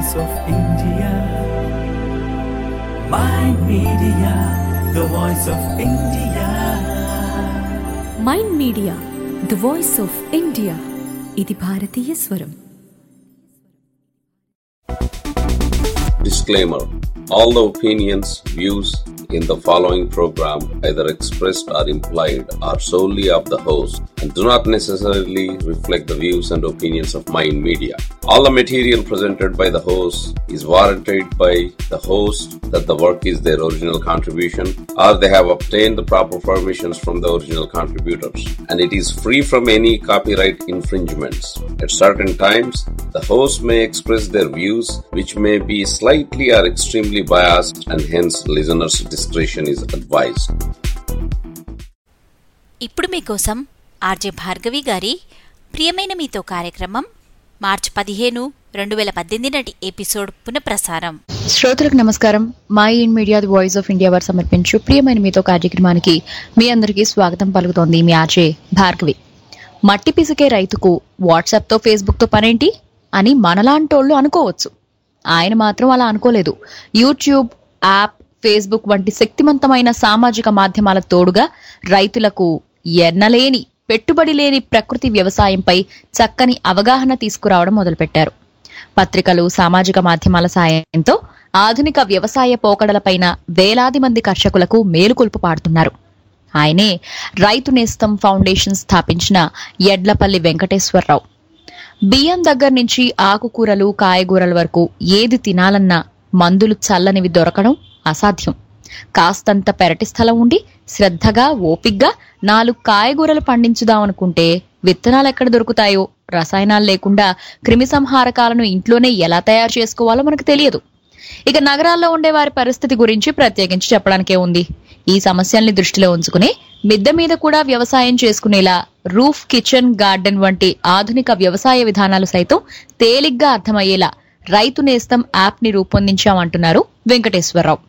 voice of India. Mind Media, the voice of India. Mind media the voice of India ఇది భారతీయ స్వరం Disclaimer All the opinions, views in the following program, either expressed or implied, are solely of the host and do not necessarily reflect the views and opinions of Mind Media. All the material presented by the host is warranted by the host that the work is their original contribution or they have obtained the proper permissions from the original contributors and it is free from any copyright infringements. At certain times, the host may express their views which may be slightly or extremely biased and hence listeners' discretion is advised. ఇప్పుడు మీకోసం RJ Bhargavi గారి ప్రియమైన మీతో కార్యక్రమం మార్చి పదిహేను రెండు వేల పద్దెనిమిది నాటి ఎపిసోడ్ పునఃప్రసారం శ్రోతలకు నమస్కారం Mind media the voice of India వారు సమర్పించు ప్రియమైన మీతో కార్యక్రమానికి మీ అందరికీ స్వాగతం పలుకుతోంది మీ ఆర్జే భార్గవి మట్టి పిసికే రైతుకు వాట్సాప్తో ఫేస్బుక్తో పనేంటి అని మనలాంటోళ్ళు అనుకోవచ్చు ఆయన మాత్రం అలా అనుకోలేదు యూట్యూబ్ యాప్ ఫేస్బుక్ వంటి శక్తివంతమైన సామాజిక మాధ్యమాల తోడుగా రైతులకు ఎన్నలేని పెట్టుబడి లేని ప్రకృతి వ్యవసాయంపై చక్కని అవగాహన తీసుకురావడం మొదలుపెట్టారు పత్రికలు సామాజిక మాధ్యమాల సాయంతో ఆధునిక వ్యవసాయ పోకడలపైన వేలాది మంది కర్షకులకు మేలుకొల్పు పాడుతున్నారు ఆయనే రైతు నేస్తం ఫౌండేషన్ స్థాపించిన ఎడ్లపల్లి వెంకటేశ్వరరావు బియ్యం దగ్గర నుంచి ఆకుకూరలు కాయగూరల వరకు ఏది తినాలన్నా మందులు చల్లనివి దొరకడం అసాధ్యం కాస్తంత పెరటి స్థలం ఉండి శ్రద్ధగా ఓపిగ్గా నాలుగు కాయగూరలు పండించుదామనుకుంటే విత్తనాలు ఎక్కడ దొరుకుతాయో రసాయనాలు లేకుండా క్రిమి సంహారకాలను ఇంట్లోనే ఎలా తయారు చేసుకోవాలో మనకు తెలియదు ఇక నగరాల్లో ఉండే వారి పరిస్థితి గురించి ప్రత్యేకించి చెప్పడానికే ఉంది ఈ సమస్యల్ని దృష్టిలో ఉంచుకుని మిద్దె మీద కూడా వ్యవసాయం చేసుకునేలా రూఫ్ కిచెన్ గార్డెన్ వంటి ఆధునిక వ్యవసాయ విధానాలు సైతం తేలిగ్గా అర్థమయ్యేలా రైతు నేస్తం యాప్ ని రూపొందించామంటున్నారు వెంకటేశ్వరరావు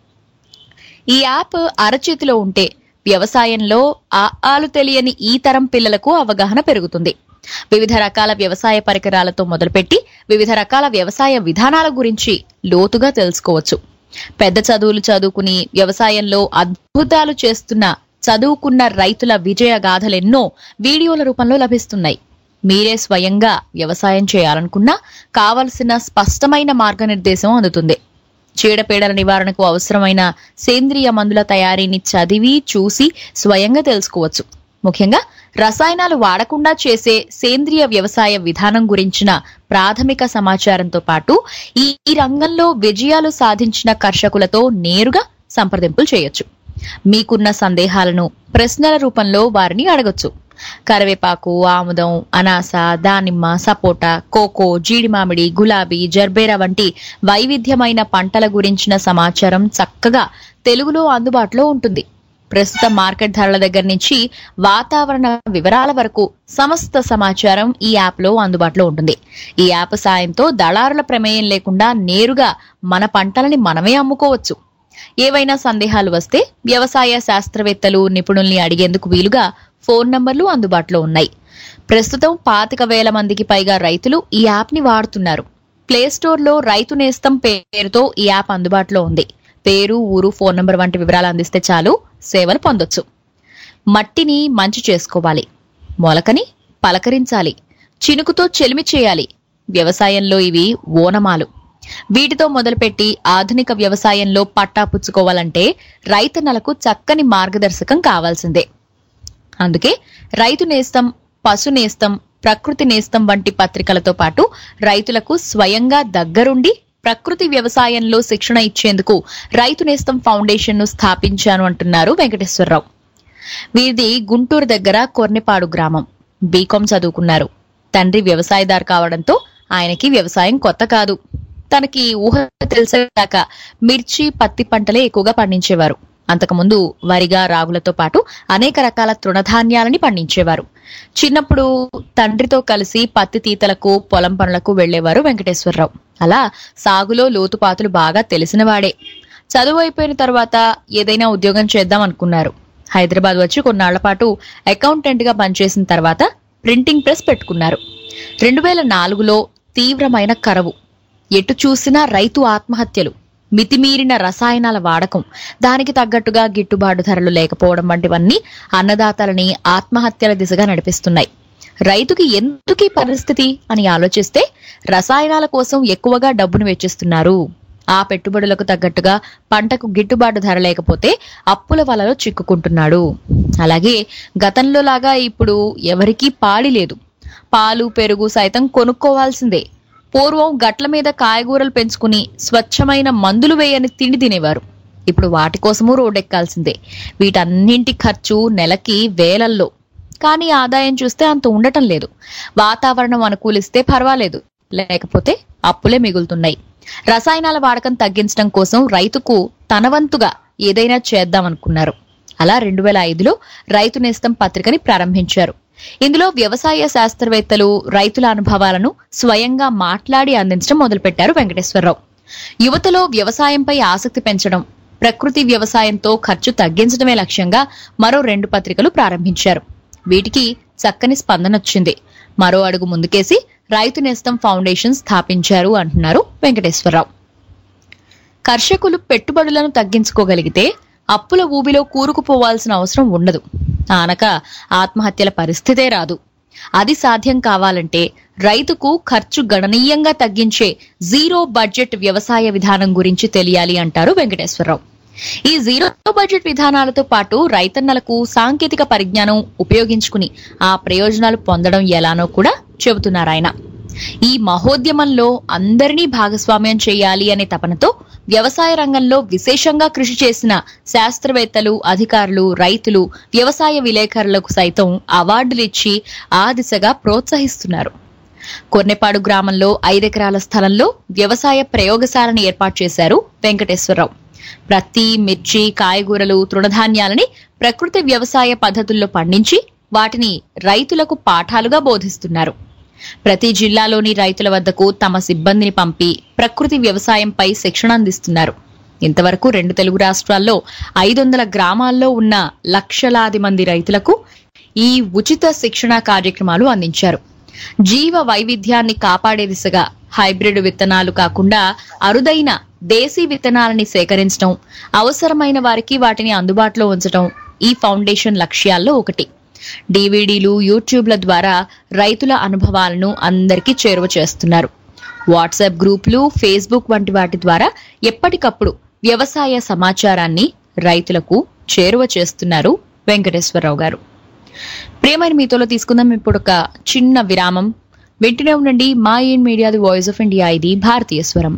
ఈ యాప్ అరచేతిలో ఉంటే వ్యవసాయంలో ఆ ఆలు తెలియని ఈ తరం పిల్లలకు అవగాహన పెరుగుతుంది వివిధ రకాల వ్యవసాయ పరికరాలతో మొదలుపెట్టి వివిధ రకాల వ్యవసాయ విధానాల గురించి లోతుగా తెలుసుకోవచ్చు పెద్ద చదువులు చదువుకుని వ్యవసాయంలో అద్భుతాలు చేస్తున్న చదువుకున్న రైతుల విజయ గాథలెన్నో వీడియోల రూపంలో లభిస్తున్నాయి మీరే స్వయంగా వ్యవసాయం చేయాలనుకున్నా కావలసిన స్పష్టమైన మార్గనిర్దేశం అందుతుంది చీడపీడల నివారణకు అవసరమైన సేంద్రియ మందుల తయారీని చదివి చూసి స్వయంగా తెలుసుకోవచ్చు ముఖ్యంగా రసాయనాలు వాడకుండా చేసే సేంద్రియ వ్యవసాయ విధానం గురించిన ప్రాథమిక సమాచారంతో పాటు ఈ ఈ రంగంలో విజయాలు సాధించిన కర్షకులతో నేరుగా సంప్రదింపులు చేయొచ్చు మీకున్న సందేహాలను ప్రశ్నల రూపంలో వారిని అడగొచ్చు కరివేపాకు ఆముదం అనాస దానిమ్మ సపోటా కోకో జీడి మామిడి గులాబీ జర్బేరా వంటి వైవిధ్యమైన పంటల గురించిన సమాచారం చక్కగా తెలుగులో అందుబాటులో ఉంటుంది ప్రస్తుత మార్కెట్ ధరల దగ్గర నుంచి వాతావరణ వివరాల వరకు సమస్త సమాచారం ఈ యాప్ లో అందుబాటులో ఉంటుంది ఈ యాప్ సాయంతో దళారుల ప్రమేయం లేకుండా నేరుగా మన పంటలని మనమే అమ్ముకోవచ్చు ఏవైనా సందేహాలు వస్తే వ్యవసాయ శాస్త్రవేత్తలు నిపుణుల్ని అడిగేందుకు వీలుగా ఫోన్ నంబర్లు అందుబాటులో ఉన్నాయి ప్రస్తుతం పాతిక వేల మందికి పైగా రైతులు ఈ యాప్ ని వాడుతున్నారు ప్లే స్టోర్ లో రైతు నేస్తం పేరుతో ఈ యాప్ అందుబాటులో ఉంది పేరు ఊరు ఫోన్ నంబర్ వంటి వివరాలు అందిస్తే చాలు సేవలు పొందొచ్చు మట్టిని మంచి చేసుకోవాలి మొలకని పలకరించాలి చినుకుతో చెలిమి చేయాలి వ్యవసాయంలో ఇవి ఓనమాలు వీటితో మొదలుపెట్టి ఆధునిక వ్యవసాయంలో పట్టా పుచ్చుకోవాలంటే రైతన్నలకు చక్కని మార్గదర్శకం కావాల్సిందే అందుకే రైతు నేస్తం పశు నేస్తం ప్రకృతి నేస్తం వంటి పత్రికలతో పాటు రైతులకు స్వయంగా దగ్గరుండి ప్రకృతి వ్యవసాయంలో శిక్షణ ఇచ్చేందుకు రైతు నేస్తం ఫౌండేషన్ ను స్థాపించాను అంటున్నారు వెంకటేశ్వరరావు వీరిది గుంటూరు దగ్గర కొర్నెపాడు గ్రామం బీకాం చదువుకున్నారు తండ్రి వ్యవసాయదారు కావడంతో ఆయనకి వ్యవసాయం కొత్త కాదు తనకి ఊహ తెలిసాక మిర్చి పత్తి పంటలే ఎక్కువగా పండించేవారు అంతకుముందు వరిగా రాగులతో పాటు అనేక రకాల తృణధాన్యాలని పండించేవారు చిన్నప్పుడు తండ్రితో కలిసి పత్తి తీతలకు పొలం పనులకు వెళ్లేవారు వెంకటేశ్వరరావు అలా సాగులో లోతుపాతులు బాగా తెలిసినవాడే చదువు అయిపోయిన తర్వాత ఏదైనా ఉద్యోగం చేద్దాం అనుకున్నారు హైదరాబాద్ వచ్చి కొన్నాళ్ల పాటు అకౌంటెంట్ గా పనిచేసిన తర్వాత ప్రింటింగ్ ప్రెస్ పెట్టుకున్నారు రెండు వేల నాలుగులో తీవ్రమైన కరవు ఎటు చూసినా రైతు ఆత్మహత్యలు మితిమీరిన రసాయనాల వాడకం దానికి తగ్గట్టుగా గిట్టుబాటు ధరలు లేకపోవడం వంటివన్నీ అన్నదాతలని ఆత్మహత్యల దిశగా నడిపిస్తున్నాయి రైతుకి ఎందుకు ఈ పరిస్థితి అని ఆలోచిస్తే రసాయనాల కోసం ఎక్కువగా డబ్బును వెచ్చిస్తున్నారు ఆ పెట్టుబడులకు తగ్గట్టుగా పంటకు గిట్టుబాటు ధర లేకపోతే అప్పుల వలలో చిక్కుకుంటున్నాడు అలాగే గతంలో లాగా ఇప్పుడు ఎవరికీ పాడి లేదు పాలు పెరుగు సైతం కొనుక్కోవాల్సిందే పూర్వం గట్ల మీద కాయగూరలు పెంచుకుని స్వచ్ఛమైన మందులు వేయని తిండి తినేవారు ఇప్పుడు వాటి కోసము రోడ్డెక్కాల్సిందే వీటన్నింటి ఖర్చు నెలకి వేలల్లో కానీ ఆదాయం చూస్తే అంత ఉండటం లేదు వాతావరణం అనుకూలిస్తే పర్వాలేదు లేకపోతే అప్పులే మిగులుతున్నాయి రసాయనాల వాడకం తగ్గించడం కోసం రైతుకు తన వంతుగా ఏదైనా చేద్దామనుకున్నారు అలా రెండు వేల ఐదులో రైతు నేస్తం పత్రికని ప్రారంభించారు ఇందులో వ్యవసాయ శాస్త్రవేత్తలు రైతుల అనుభవాలను స్వయంగా మాట్లాడి అందించడం మొదలుపెట్టారు వెంకటేశ్వరరావు యువతలో వ్యవసాయంపై ఆసక్తి పెంచడం ప్రకృతి వ్యవసాయంతో ఖర్చు తగ్గించడమే లక్ష్యంగా మరో రెండు పత్రికలు ప్రారంభించారు వీటికి చక్కని స్పందన వచ్చింది మరో అడుగు ముందుకేసి రైతు నేస్తం ఫౌండేషన్ స్థాపించారు అంటున్నారు వెంకటేశ్వరరావు కర్షకులు పెట్టుబడులను తగ్గించుకోగలిగితే అప్పుల ఊబిలో కూరుకుపోవాల్సిన అవసరం ఉండదు ఆనక ఆత్మహత్యల పరిస్థితే రాదు అది సాధ్యం కావాలంటే రైతుకు ఖర్చు గణనీయంగా తగ్గించే జీరో బడ్జెట్ వ్యవసాయ విధానం గురించి తెలియాలి అంటారు వెంకటేశ్వరరావు ఈ జీరో బడ్జెట్ విధానాలతో పాటు రైతన్నలకు సాంకేతిక పరిజ్ఞానం ఉపయోగించుకుని ఆ ప్రయోజనాలు పొందడం ఎలానో కూడా చెబుతున్నారు ఆయన ఈ మహోద్యమంలో అందరినీ భాగస్వామ్యం చేయాలి అనే తపనతో వ్యవసాయ రంగంలో విశేషంగా కృషి చేసిన శాస్త్రవేత్తలు అధికారులు రైతులు వ్యవసాయ విలేకరులకు సైతం అవార్డులిచ్చి ఆ దిశగా ప్రోత్సహిస్తున్నారు కొర్నెపాడు గ్రామంలో ఐదెకరాల స్థలంలో వ్యవసాయ ప్రయోగశాలను ఏర్పాటు చేశారు వెంకటేశ్వరరావు ప్రత్తి మిర్చి కాయగూరలు తృణధాన్యాలని ప్రకృతి వ్యవసాయ పద్ధతుల్లో పండించి వాటిని రైతులకు పాఠాలుగా బోధిస్తున్నారు ప్రతి జిల్లాలోని రైతుల వద్దకు తమ సిబ్బందిని పంపి ప్రకృతి వ్యవసాయంపై శిక్షణ అందిస్తున్నారు ఇంతవరకు రెండు తెలుగు రాష్ట్రాల్లో ఐదు వందల గ్రామాల్లో ఉన్న లక్షలాది మంది రైతులకు ఈ ఉచిత శిక్షణ కార్యక్రమాలు అందించారు జీవ వైవిధ్యాన్ని కాపాడే దిశగా హైబ్రిడ్ విత్తనాలు కాకుండా అరుదైన దేశీ విత్తనాలని సేకరించడం అవసరమైన వారికి వాటిని అందుబాటులో ఉంచడం ఈ ఫౌండేషన్ లక్ష్యాల్లో ఒకటి డివిడీలు యూట్యూబ్ల ద్వారా రైతుల అనుభవాలను అందరికీ చేరువ చేస్తున్నారు వాట్సాప్ గ్రూపులు ఫేస్బుక్ వంటి వాటి ద్వారా ఎప్పటికప్పుడు వ్యవసాయ సమాచారాన్ని రైతులకు చేరువ చేస్తున్నారు వెంకటేశ్వరరావు గారు ప్రేమైన మీతోలో తీసుకుందాం ఇప్పుడు ఒక చిన్న విరామం వింటూనే ఉండండి మా in media the voice of India ఇది భారతీయ స్వరం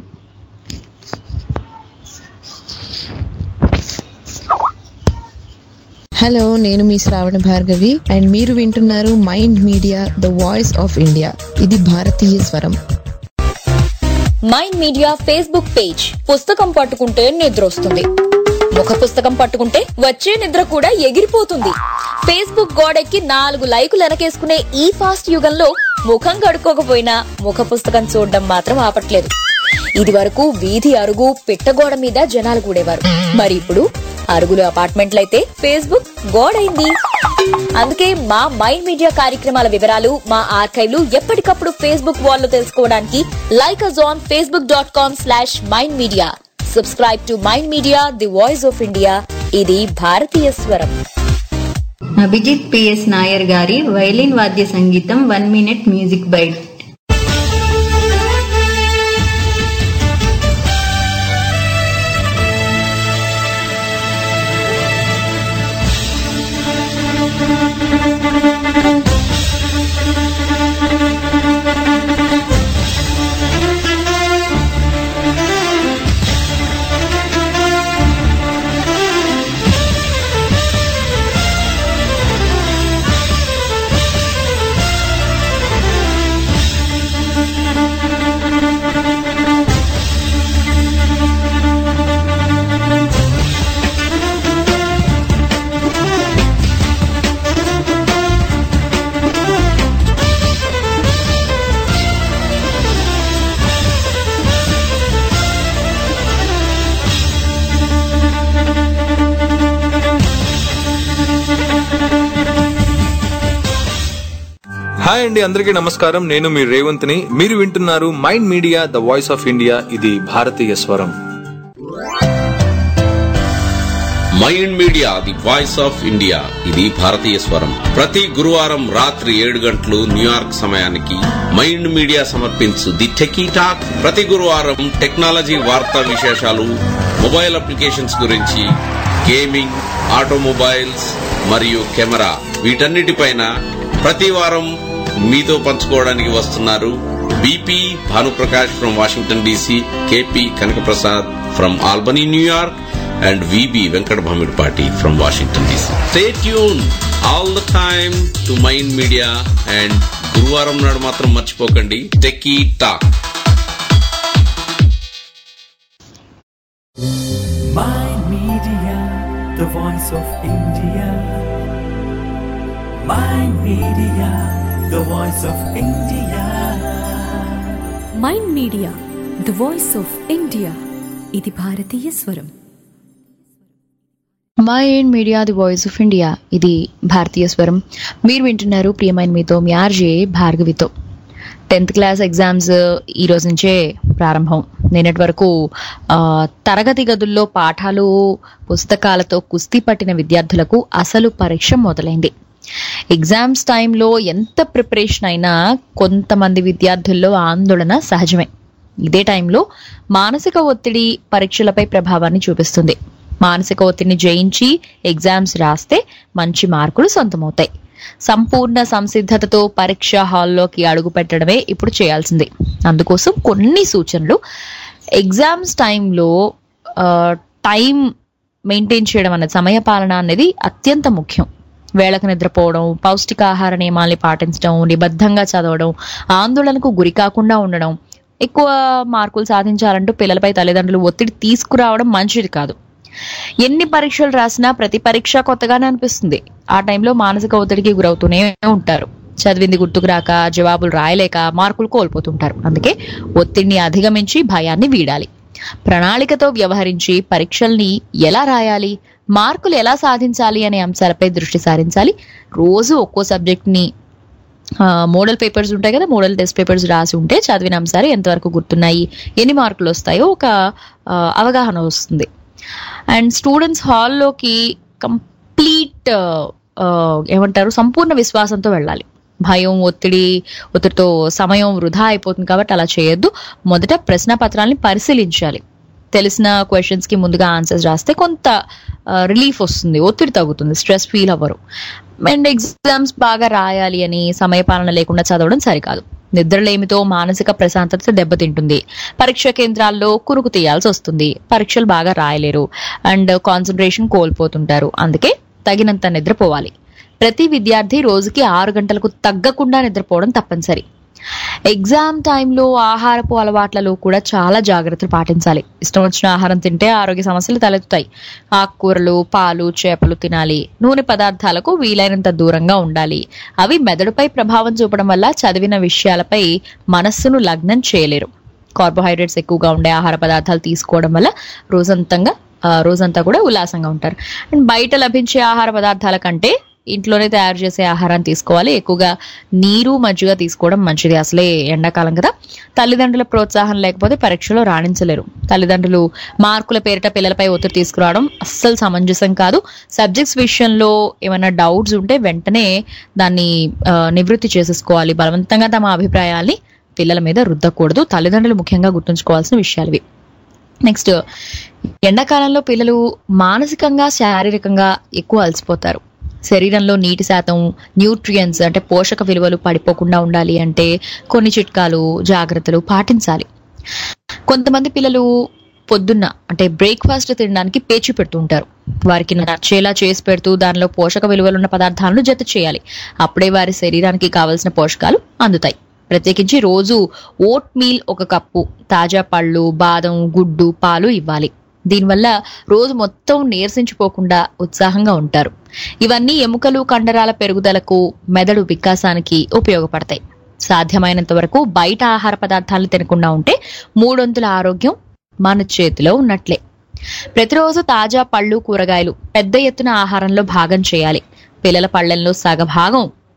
హలో నేను మీ శ్రావణ భార్గవి అండ్ మీరు వింటున్నారు Mind media the voice of India ఇది భారతీయ స్వరం మైండ్ మీడియా ఫేస్బుక్ పేజ్ పుస్తకం పట్టుకుంటే నిద్ర వస్తుంది ముఖ పుస్తకం పట్టుకుంటే వచ్చే నిద్ర కూడా ఎగిరిపోతుంది ఫేస్బుక్ గోడెక్కి నాలుగు లైకులు వెనకేసుకునే ఈ ఫాస్ట్ యుగంలో ముఖం కడుక్కోకపోయినా ముఖ పుస్తకం చూడడం మాత్రం ఆపట్లేదు ఇది వరకు వీధి అరుగు పిట్టగోడ మీద జనాలు కూడేవారు మరి ఇప్పుడు అరుగులు అపార్ట్మెంట్లయితే ఫేస్బుక్ గోడైంది అందుకే మా మైండ్ మీడియా కార్యక్రమాల వివరాలు మా ఆర్కైవ్లు ఎప్పటికప్పుడు ఫేస్బుక్ వాల్ లో తెలుసుకోవడానికి like us on Facebook dot com slash Mind Media subscribe to Mind Media the voice of India ఇది భారతీయ స్వరం అభిజిత్ పిఎస్ నాయర్ గారి వైలిన్ వాద్య సంగీతం one minute music bite Thank hi అండి అందరికీ నమస్కారం నేను మీ రేవంత్ని మీరు వింటున్నారు Mind media the voice of India ఇది భారతీయ స్వరం Mind Media the voice of India ఇది భారతీయ స్వరం ప్రతి గురువారం రాత్రి ఏడు గంటలు న్యూయార్క్ సమయానికి మైండ్ మీడియా సమర్పించు ది టెకీ టాక్ ప్రతి గురువారం టెక్నాలజీ వార్తా విశేషాలు మొబైల్ అప్లికేషన్స్ గురించి గేమింగ్ ఆటోమొబైల్స్ మరియు కెమెరా వీటన్నిటిపైన ప్రతి వారం మీతో పంచుకోవడానికి వస్తున్నారు BP Bhanuprakash from Washington DC KP Kanakaprasad from Albany New York and VB Venkat Bhamidpati from Washington DC. Stay tuned all the time to Mind Media and గురువారం నాడు మాత్రం మర్చిపోకండి techie talk Mind Media, the voice of India. Mind Media, the voice of India. Mind media the voice of India ఇది భారతీయ స్వరం Mind Media the voice of India ఇది భారతీయ స్వరం మీరు వింటున్నారు ప్రియమైన మీతో మీ ఆర్జే భార్గవితో టెన్త్ క్లాస్ ఎగ్జామ్స్ ఈ రోజు నుంచే ప్రారంభం నిన్నటి వరకు ఆ, తరగతి గదుల్లో పాఠాలు పుస్తకాలతో కుస్తీ పట్టిన విద్యార్థులకు అసలు పరీక్ష మొదలైంది ఎగ్జామ్స్ టైంలో ఎంత ప్రిపరేషన్ అయినా కొంతమంది విద్యార్థుల్లో ఆందోళన సహజమే ఇదే టైంలో మానసిక ఒత్తిడి పరీక్షలపై ప్రభావాన్ని చూపిస్తుంది మానసిక ఒత్తిడిని జయించి ఎగ్జామ్స్ రాస్తే మంచి మార్కులు సొంతమవుతాయి సంపూర్ణ సంసిద్ధతతో పరీక్ష హాల్లోకి అడుగు పెట్టడమే ఇప్పుడు చేయాల్సింది అందుకోసం కొన్ని సూచనలు ఎగ్జామ్స్ టైంలో టైం మెయింటైన్ చేయడం అన్నది సమయ పాలన అనేది అత్యంత ముఖ్యం వేళకు నిద్రపోవడం పౌష్టికాహార నియమాల్ని పాటించడం నిబద్ధంగా చదవడం ఆందోళనకు గురి కాకుండా ఉండడం ఎక్కువ మార్కులు సాధించాలంటూ పిల్లలపై తల్లిదండ్రులు ఒత్తిడి తీసుకురావడం మంచిది కాదు ఎన్ని పరీక్షలు రాసినా ప్రతి పరీక్ష కొత్తగానే అనిపిస్తుంది ఆ టైంలో మానసిక ఒత్తిడికి గురవుతూనే ఉంటారు చదివింది గుర్తుకు రాక జవాబులు రాయలేక మార్కులు కోల్పోతుంటారు అందుకే ఒత్తిడిని అధిగమించి భయాన్ని వీడాలి ప్రణాళికతో వ్యవహరించి పరీక్షల్ని ఎలా రాయాలి మార్కులు ఎలా సాధించాలి అనే అంశాలపై దృష్టి సారించాలి రోజు ఒక్కో సబ్జెక్ట్ని మోడల్ పేపర్స్ ఉంటాయి కదా మోడల్ టెస్ట్ పేపర్స్ రాసి ఉంటే చదివిన అంశాలు ఎంతవరకు గుర్తున్నాయి ఎన్ని మార్కులు వస్తాయో ఒక ఆ, అవగాహన వస్తుంది అండ్ స్టూడెంట్స్ హాల్లోకి కంప్లీట్ ఏమంటారు సంపూర్ణ విశ్వాసంతో వెళ్ళాలి భయం ఒత్తిడి ఒత్తిడితో సమయం వృధా అయిపోతుంది కాబట్టి అలా చేయొద్దు మొదట ప్రశ్న పత్రాలని పరిశీలించాలి తెలిసిన క్వశ్చన్స్ కి ముందుగా ఆన్సర్స్ రాస్తే కొంత రిలీఫ్ వస్తుంది ఒత్తిడి తగ్గుతుంది స్ట్రెస్ ఫీల్ అవ్వరు అండ్ ఎగ్జామ్స్ బాగా రాయాలి అని సమయపాలన లేకుండా చదవడం సరికాదు నిద్రలేమితో మానసిక ప్రశాంతత దెబ్బతింటుంది పరీక్ష కేంద్రాల్లో కురుకు తీయాల్సి వస్తుంది పరీక్షలు బాగా రాయలేరు అండ్ కాన్సన్ట్రేషన్ కోల్పోతుంటారు అందుకే తగినంత నిద్రపోవాలి ప్రతి విద్యార్థి రోజుకి ఆరు గంటలకు తగ్గకుండా నిద్రపోవడం తప్పనిసరి ఎగ్జామ్ టైంలో ఆహారపు అలవాట్లలో కూడా చాలా జాగ్రత్తలు పాటించాలి ఇష్టం వచ్చిన ఆహారం తింటే ఆరోగ్య సమస్యలు తలెత్తుతాయి ఆకుకూరలు పాలు చేపలు తినాలి నూనె పదార్థాలకు వీలైనంత దూరంగా ఉండాలి అవి మెదడుపై ప్రభావం చూపడం వల్ల చదివిన విషయాలపై మనస్సును లగ్నం చేయలేరు కార్బోహైడ్రేట్స్ ఎక్కువగా ఉండే ఆహార పదార్థాలు తీసుకోవడం వల్ల రోజంతంగా ఆ, రోజంతా కూడా ఉల్లాసంగా ఉంటారు అండ్ బయట లభించే ఆహార పదార్థాల కంటే ఇంట్లోనే తయారు చేసే ఆహారాన్ని తీసుకోవాలి ఎక్కువగా నీరు మజ్జిగ తీసుకోవడం మంచిది అసలే ఎండాకాలం కదా తల్లిదండ్రుల ప్రోత్సాహం లేకపోతే పరీక్షలో రాణించలేరు తల్లిదండ్రులు మార్కుల పేరిట పిల్లలపై ఒత్తిడి తీసుకురావడం అస్సలు సమంజసం కాదు సబ్జెక్ట్స్ విషయంలో ఏమైనా డౌట్స్ ఉంటే వెంటనే దాన్ని ఆ, నివృత్తి చేసేసుకోవాలి బలవంతంగా తమ అభిప్రాయాల్ని పిల్లల మీద రుద్దకూడదు తల్లిదండ్రులు ముఖ్యంగా గుర్తుంచుకోవాల్సిన విషయాలు ఇవి నెక్స్ట్ ఎండాకాలంలో పిల్లలు మానసికంగా శారీరకంగా ఎక్కువ అలసిపోతారు శరీరంలో నీటి శాతం న్యూట్రియన్స్ అంటే పోషక విలువలు పడిపోకుండా ఉండాలి అంటే కొన్ని చిట్కాలు జాగ్రత్తలు పాటించాలి కొంతమంది పిల్లలు పొద్దున్న అంటే బ్రేక్ఫాస్ట్ తినడానికి పేచి పెడుతూ ఉంటారు వారికి నచ్చేలా చేసి పెడుతూ దానిలో పోషక విలువలున్న పదార్థాలను జత చేయాలి అప్పుడే వారి శరీరానికి కావలసిన పోషకాలు అందుతాయి ప్రత్యేకించి రోజు ఓట్ మీల్ ఒక కప్పు తాజా పళ్ళు బాదం గుడ్డు పాలు ఇవ్వాలి దీనివల్ల రోజు మొత్తం నీరసించిపోకుండా ఉత్సాహంగా ఉంటారు ఇవన్నీ ఎముకలు కండరాల పెరుగుదలకు మెదడు వికాసానికి ఉపయోగపడతాయి సాధ్యమైనంత వరకు బయట ఆహార పదార్థాలు తినకుండా ఉంటే మూడొంతుల ఆరోగ్యం మన చేతిలో ఉన్నట్లే ప్రతిరోజు తాజా పళ్ళు కూరగాయలు పెద్ద ఎత్తున ఆహారంలో భాగం చేయాలి పిల్లల పళ్ళల్లో సగభాగం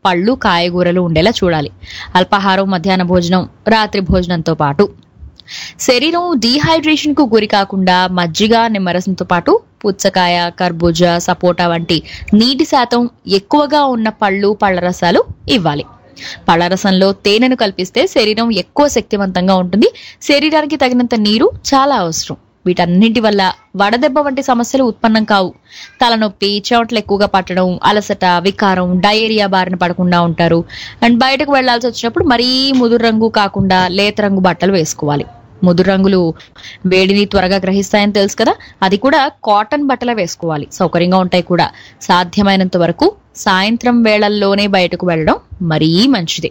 పళ్ళు కాయగూరలు ఉండేలా చూడాలి అల్పాహారం మధ్యాహ్న భోజనం రాత్రి భోజనంతో పాటు శరీరం డీహైడ్రేషన్ కు గురి కాకుండా మజ్జిగ నిమ్మరసంతో పాటు పుచ్చకాయ కర్బూజా సపోటా వంటి నీటి శాతం ఎక్కువగా ఉన్న పళ్ళు పళ్ళ రసాలు ఇవ్వాలి పళ్ళరసంలో తేనెను కల్పిస్తే శరీరం ఎక్కువ శక్తివంతంగా ఉంటుంది శరీరానికి తగినంత నీరు చాలా అవసరం వీటన్నింటి వల్ల వడదెబ్బ వంటి సమస్యలు ఉత్పన్నం కావు తలనొప్పి చెమటలు ఎక్కువగా పట్టడం అలసట వికారం డయేరియా బారిన పడకుండా ఉంటారు అండ్ బయటకు వెళ్లాల్సి వచ్చినప్పుడు మరీ ముదురు రంగు కాకుండా లేత రంగు బట్టలు వేసుకోవాలి ముదురు రంగులు వేడిని త్వరగా గ్రహిస్తాయని తెలుసు కదా అది కూడా కాటన్ బట్టలే వేసుకోవాలి సౌకర్యంగా ఉంటాయి కూడా సాధ్యమైనంత వరకు సాయంత్రం వేళల్లోనే బయటకు వెళ్ళడం మరీ మంచిది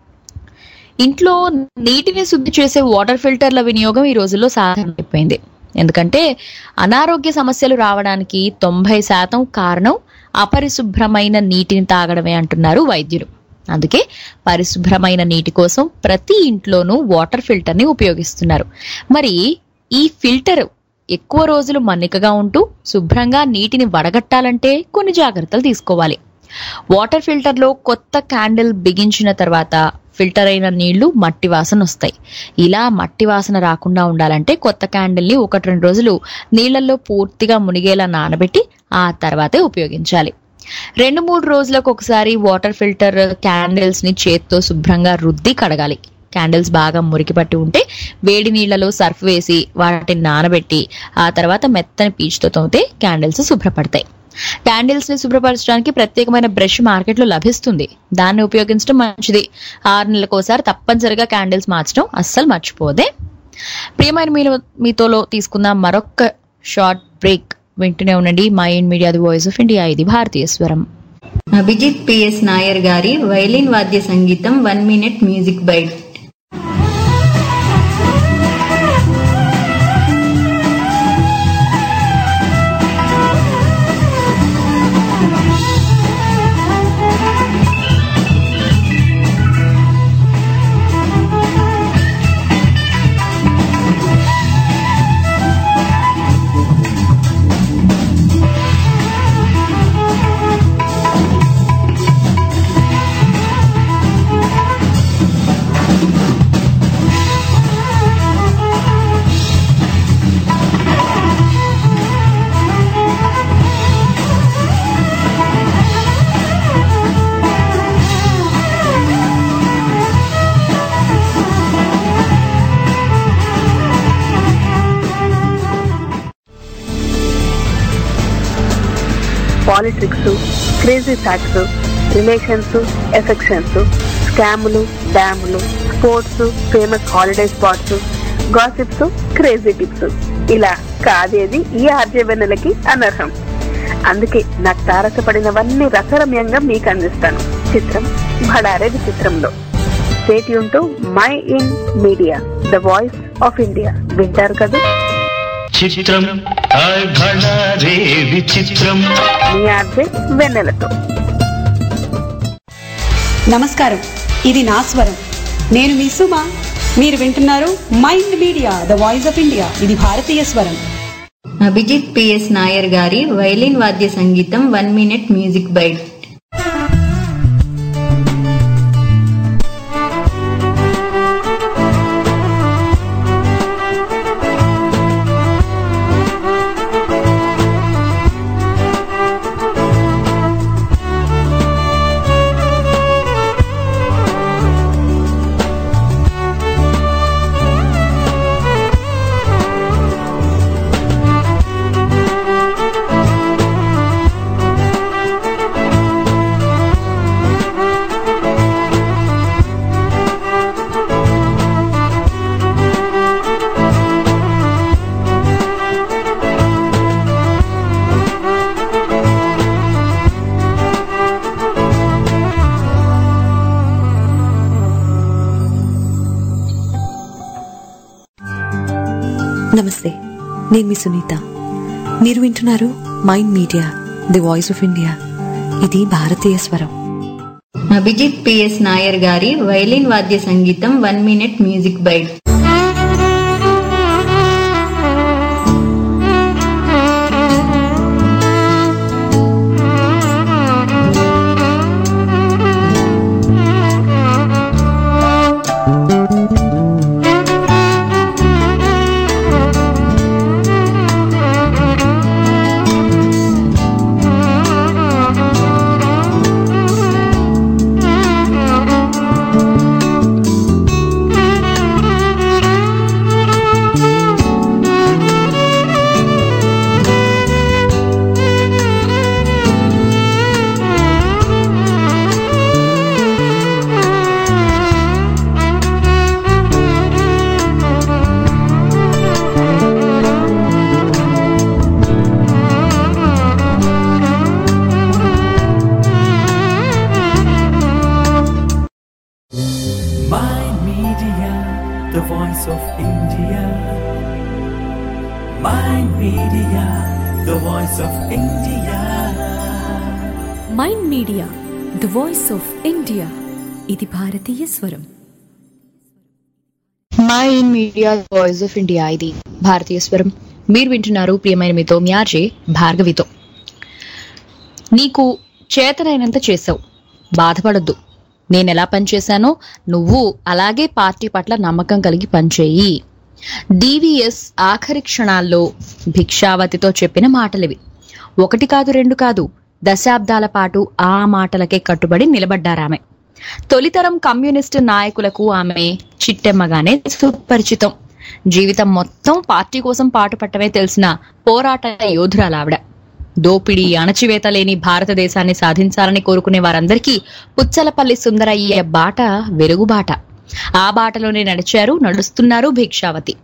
ఇంట్లో నీటిని శుద్ధి చేసే వాటర్ ఫిల్టర్ల వినియోగం ఈ రోజుల్లో సాధారణమైపోయింది ఎందుకంటే అనారోగ్య సమస్యలు రావడానికి తొంభై శాతం కారణం అపరిశుభ్రమైన నీటిని తాగడమే అంటున్నారు వైద్యులు అందుకే పరిశుభ్రమైన నీటి కోసం ప్రతి ఇంట్లోనూ వాటర్ ఫిల్టర్ ని ఉపయోగిస్తున్నారు మరి ఈ ఫిల్టర్ ఎక్కువ రోజులు మన్నికగా ఉంటూ శుభ్రంగా నీటిని వడగట్టాలంటే కొన్ని జాగ్రత్తలు తీసుకోవాలి వాటర్ ఫిల్టర్ లో కొత్త క్యాండిల్ బిగించిన తర్వాత ఫిల్టర్ అయిన నీళ్లు మట్టి వాసన వస్తాయి ఇలా మట్టి వాసన రాకుండా ఉండాలంటే కొత్త క్యాండిల్ ని ఒకటి రెండు రోజులు నీళ్లలో పూర్తిగా మునిగేలా నానబెట్టి ఆ తర్వాతే ఉపయోగించాలి రెండు మూడు రోజులకు ఒకసారి వాటర్ ఫిల్టర్ క్యాండిల్స్ ని చేత్తో శుభ్రంగా రుద్ది కడగాలి క్యాండిల్స్ బాగా మురికి పట్టి ఉంటే వేడి నీళ్లలో సర్ఫ్ వేసి వాటిని నానబెట్టి ఆ తర్వాత మెత్తని పీచుతో తోమితే క్యాండిల్స్ శుభ్రపడతాయి క్యాండిల్స్ ని శుభ్రపరచడానికి ప్రత్యేకమైన బ్రష్ మార్కెట్ లో లభిస్తుంది దాన్ని ఉపయోగించడం మంచిది ఆరు నెలలకు ఒకసారి తప్పనిసరిగా క్యాండిల్స్ మార్చడం అస్సలు మర్చిపోదే ప్రియమైన మీలో మీతోలో తీసుకున్న మరొక షార్ట్ బ్రేక్ వింటూనే ఉండండి Mind Media the voice of India ఇది భారతీయ స్వరం అభిజిత్ పిఎస్ నాయర్ గారి వైలిన్ వాద్య సంగీతం one minute music bite politics crazy facts relations affections స్కాములు డ్యాములు sports famous holiday spots gossips crazy tips ఇలా కాదేది ఈ ఆర్జవెన్నెలకి అనర్హం అందుకే నాకు తారసపడినవన్నీ రసరమ్యంగా మీకు అందిస్తాను చిత్రం భడారే విచిత్రంలో స్టేట్ యూన్ Mind Media the voice of India వింటారు కదా చిత్రం హాయ్ భళా రే విచిత్రం మీ ఆర్జే వెన్నెలతో నమస్కారం ఇది నా స్వరం నేను మీ సుమ మీరు వింటున్నారు Mind media the voice of India ఇది భారతీయ స్వరం అభిజిత్ పిఎస్ నాయర్ గారి వైలిన్ వాద్య సంగీతం వన్ మినిట్ మ్యూజిక్ బైట్ నమస్తే నేను మీ సునీత మీరు వింటున్నారు Mind Media the voice of India ఇది భారతీయ స్వరం అభిజిత్ పిఎస్ నాయర్ గారి వైలిన్ వాద్య సంగీతం one minute music bite Mind Media, the voice of India. Mind media the voice of India ఇది భారతీయ స్వరం Mind Media voice of India ఇది భారతీయ స్వరం మీరు వింటున్నారు ప్రియమైన మీతో మ్యార్జే భార్గవితో నీకు చేతనైనంత చేసావు బాధపడొద్దు నేను ఎలా పనిచేశానో నువ్వు అలాగే పార్టీ పట్ల నమ్మకం కలిగి పనిచేయి డివిఎస్ ఆఖరి క్షణాల్లో భిక్షావతితో చెప్పిన మాటలివి ఒకటి కాదు రెండు కాదు దశాబ్దాల పాటు ఆ మాటలకే కట్టుబడి నిలబడ్డారామె తొలితరం కమ్యూనిస్టు నాయకులకు ఆమె చిట్టెమ్మగానే సుపరిచితం జీవితం మొత్తం పార్టీ కోసం పాటుపట్టమే తెలిసిన పోరాట యోధురాలావిడ దోపిడీ అణచివేత లేని భారతదేశాన్ని సాధించాలని కోరుకునే వారందరికీ పుచ్చలపల్లి సుందరయ్య బాట వెలుగుబాట ఆ బాటలోనే నడిచారు నడుస్తున్నారు భిక్షావతి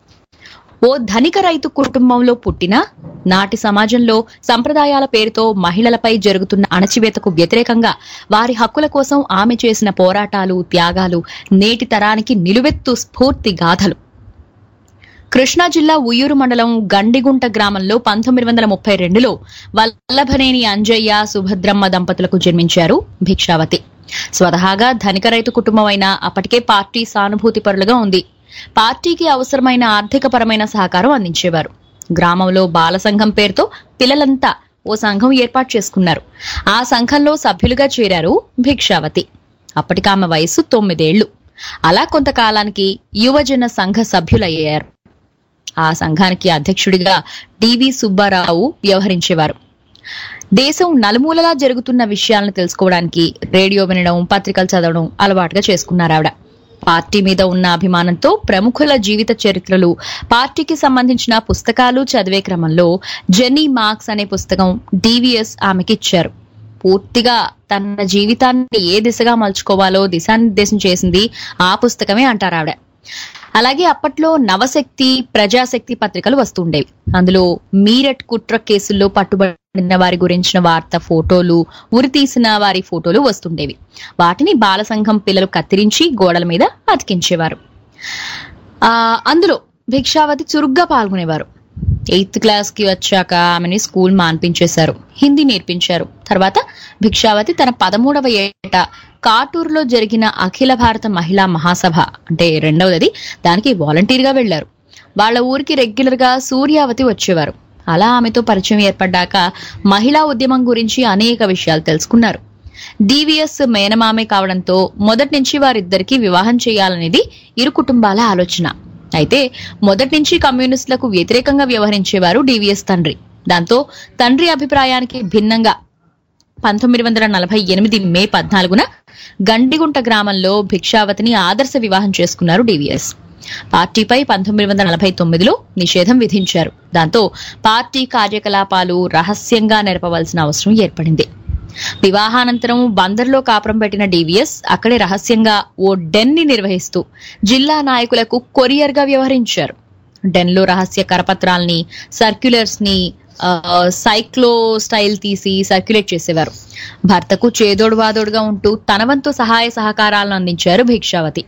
ఓ ధనిక రైతు కుటుంబంలో పుట్టిన నాటి సమాజంలో సంప్రదాయాల పేరుతో మహిళలపై జరుగుతున్న అణచివేతకు వ్యతిరేకంగా వారి హక్కుల కోసం ఆమె చేసిన పోరాటాలు త్యాగాలు నేటి తరానికి నిలువెత్తు స్ఫూర్తి గాథలు కృష్ణా జిల్లా ఉయ్యూరు మండలం గండిగుంట గ్రామంలో పంతొమ్మిది వందల ముప్పై రెండులో వల్లభనేని అంజయ్య సుభద్రమ్మ దంపతులకు జన్మించారు భిక్షావతి స్వతహాగా ధనిక రైతు కుటుంబం అయినా అప్పటికే పార్టీ సానుభూతి పరులుగా ఉంది పార్టీకి అవసరమైన ఆర్థికపరమైన సహకారం అందించేవారు గ్రామంలో బాల సంఘం పేరుతో పిల్లలంతా ఓ సంఘం ఏర్పాటు చేసుకున్నారు ఆ సంఘంలో సభ్యులుగా చేరారు భిక్షావతి అప్పటికి ఆమె వయసు తొమ్మిదేళ్లు అలా కొంతకాలానికి యువజన సంఘ సభ్యులయ్యారు ఆ సంఘానికి అధ్యక్షుడిగా డివి సుబ్బారావు వ్యవహరించేవారు దేశం నలుమూలలా జరుగుతున్న విషయాలను తెలుసుకోవడానికి రేడియో వినడం పత్రికలు చదవడం అలవాటుగా చేసుకున్నారు ఆవిడ పార్టీ మీద ఉన్న అభిమానంతో ప్రముఖుల జీవిత చరిత్రలు పార్టీకి సంబంధించిన పుస్తకాలు చదివే క్రమంలో జెన్నీ మార్క్స్ అనే పుస్తకం డివిఎస్ ఆమెకిచ్చారు పూర్తిగా తన జీవితాన్ని ఏ దిశగా మలుచుకోవాలో దిశానిర్దేశం చేసింది ఆ పుస్తకమే అంటారు ఆవిడ అలాగే అప్పట్లో నవశక్తి ప్రజాశక్తి పత్రికలు వస్తుండేవి అందులో మీరట్ కుట్ర కేసుల్లో పట్టుబడిన వారి గురించిన వార్త ఫోటోలు ఉరి తీసిన వారి ఫోటోలు వస్తుండేవి వాటిని బాల సంఘం పిల్లలు కత్తిరించి గోడల మీద అతికించేవారు ఆ అందులో భిక్షావతి చురుగ్గా పాల్గొనేవారు ఎయిత్ క్లాస్ కి వచ్చాక ఆమెని స్కూల్ మాన్పించేశారు హిందీ నేర్పించారు తర్వాత భిక్షావతి తన పదమూడవ ఏట కాటూరులో జరిగిన అఖిల భారత మహిళా మహాసభ అంటే రెండవది దానికి వాలంటీర్ గా వెళ్లారు వాళ్ళ ఊరికి రెగ్యులర్ గా సూర్యావతి వచ్చేవారు అలా ఆమెతో పరిచయం ఏర్పడ్డాక మహిళా ఉద్యమం గురించి అనేక విషయాలు తెలుసుకున్నారు డివిఎస్ మేనమామే కావడంతో మొదటి నుంచి వారిద్దరికి వివాహం చేయాలనేది ఇరు కుటుంబాల ఆలోచన అయితే మొదటి నుంచి కమ్యూనిస్టులకు వ్యతిరేకంగా వ్యవహరించేవారు డివిఎస్ తండ్రి దాంతో తండ్రి అభిప్రాయానికి భిన్నంగా పంతొమ్మిది వందల నలభై ఎనిమిది మే పద్నాలుగున గండిగుంట గ్రామంలో భిక్షావతిని ఆదర్శ వివాహం చేసుకున్నారు డివిఎస్ పార్టీపై పంతొమ్మిది వందల నలభై తొమ్మిదిలో నిషేధం విధించారు దాంతో పార్టీ కార్యకలాపాలు రహస్యంగా నెరపవలసిన అవసరం ఏర్పడింది వివాహానంతరం బందర్లో కాపురం పెట్టిన డివిఎస్ అక్కడే రహస్యంగా ఓ డెన్ ని నిర్వహిస్తూ జిల్లా నాయకులకు కొరియర్ గా వ్యవహరించారు డెన్ లో రహస్య కరపత్రాల్ని సర్క్యులర్స్ ని ఆ, సైక్లో స్టైల్ తీసి సర్క్యులేట్ చేసేవారు భర్తకు చేదోడు వాదోడుగా ఉంటూ తన వంతు సహాయ సహకారాలను అందించారు భిక్షావతి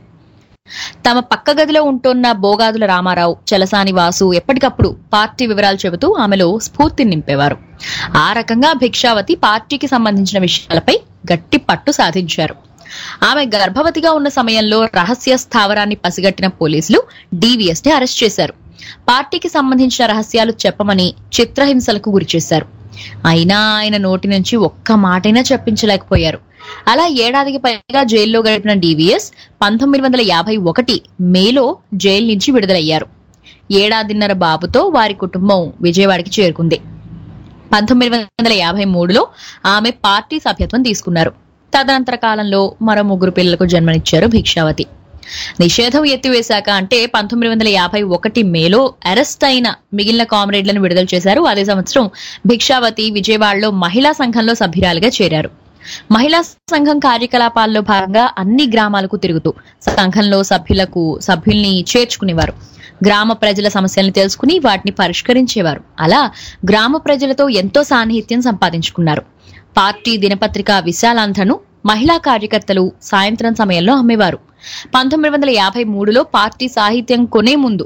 తమ పక్క గదిలో ఉంటున్న బోగాదుల రామారావు చలసాని వాసు ఎప్పటికప్పుడు పార్టీ వివరాలు చెబుతూ ఆమెలో స్ఫూర్తిని నింపేవారు ఆ రకంగా భిక్షావతి పార్టీకి సంబంధించిన విషయాలపై గట్టి పట్టు సాధించారు ఆమె గర్భవతిగా ఉన్న సమయంలో రహస్య స్థావరాన్ని పసిగట్టిన పోలీసులు డివిఎస్ ని అరెస్ట్ చేశారు పార్టీకి సంబంధించిన రహస్యాలు చెప్పమని చిత్రహింసలకు గురిచేశారు అయినా ఆయన నోటి నుంచి ఒక్క మాటైనా చెప్పించలేకపోయారు అలా ఏడాదికి పైగా జైల్లో గడిపిన డివిఎస్ పంతొమ్మిది వందల యాభై ఒకటి మేలో జైలు నుంచి విడుదలయ్యారు ఏడాదిన్నర బాబుతో వారి కుటుంబం విజయవాడకి చేరుకుంది పంతొమ్మిది వందల యాభై మూడులో ఆమె పార్టీ సభ్యత్వం తీసుకున్నారు తదనంతర కాలంలో మరో ముగ్గురు పిల్లలకు జన్మనిచ్చారు భిక్షావతి నిషేధం ఎత్తివేశాక అంటే పంతొమ్మిది వందల యాభై ఒకటి మేలో అరెస్ట్ అయిన మిగిలిన కామ్రేడ్లను విడుదల చేశారు అదే సంవత్సరం భిక్షావతి విజయవాడలో మహిళా సంఘంలో సభ్యురాలుగా చేరారు మహిళా సంఘం కార్యకలాపాల్లో భాగంగా అన్ని గ్రామాలకు తిరుగుతూ సంఘంలో సభ్యులకు సభ్యుల్ని చేర్చుకునేవారు గ్రామ ప్రజల సమస్యలను తెలుసుకుని వాటిని పరిష్కరించేవారు అలా గ్రామ ప్రజలతో ఎంతో సాన్నిహిత్యం సంపాదించుకున్నారు పార్టీ దినపత్రిక విశాలాంధ్రను మహిళా కార్యకర్తలు సాయంత్రం సమయంలో అమ్మేవారు పంతొమ్మిది వందల యాభై మూడులో పార్టీ సాహిత్యం కొనే ముందు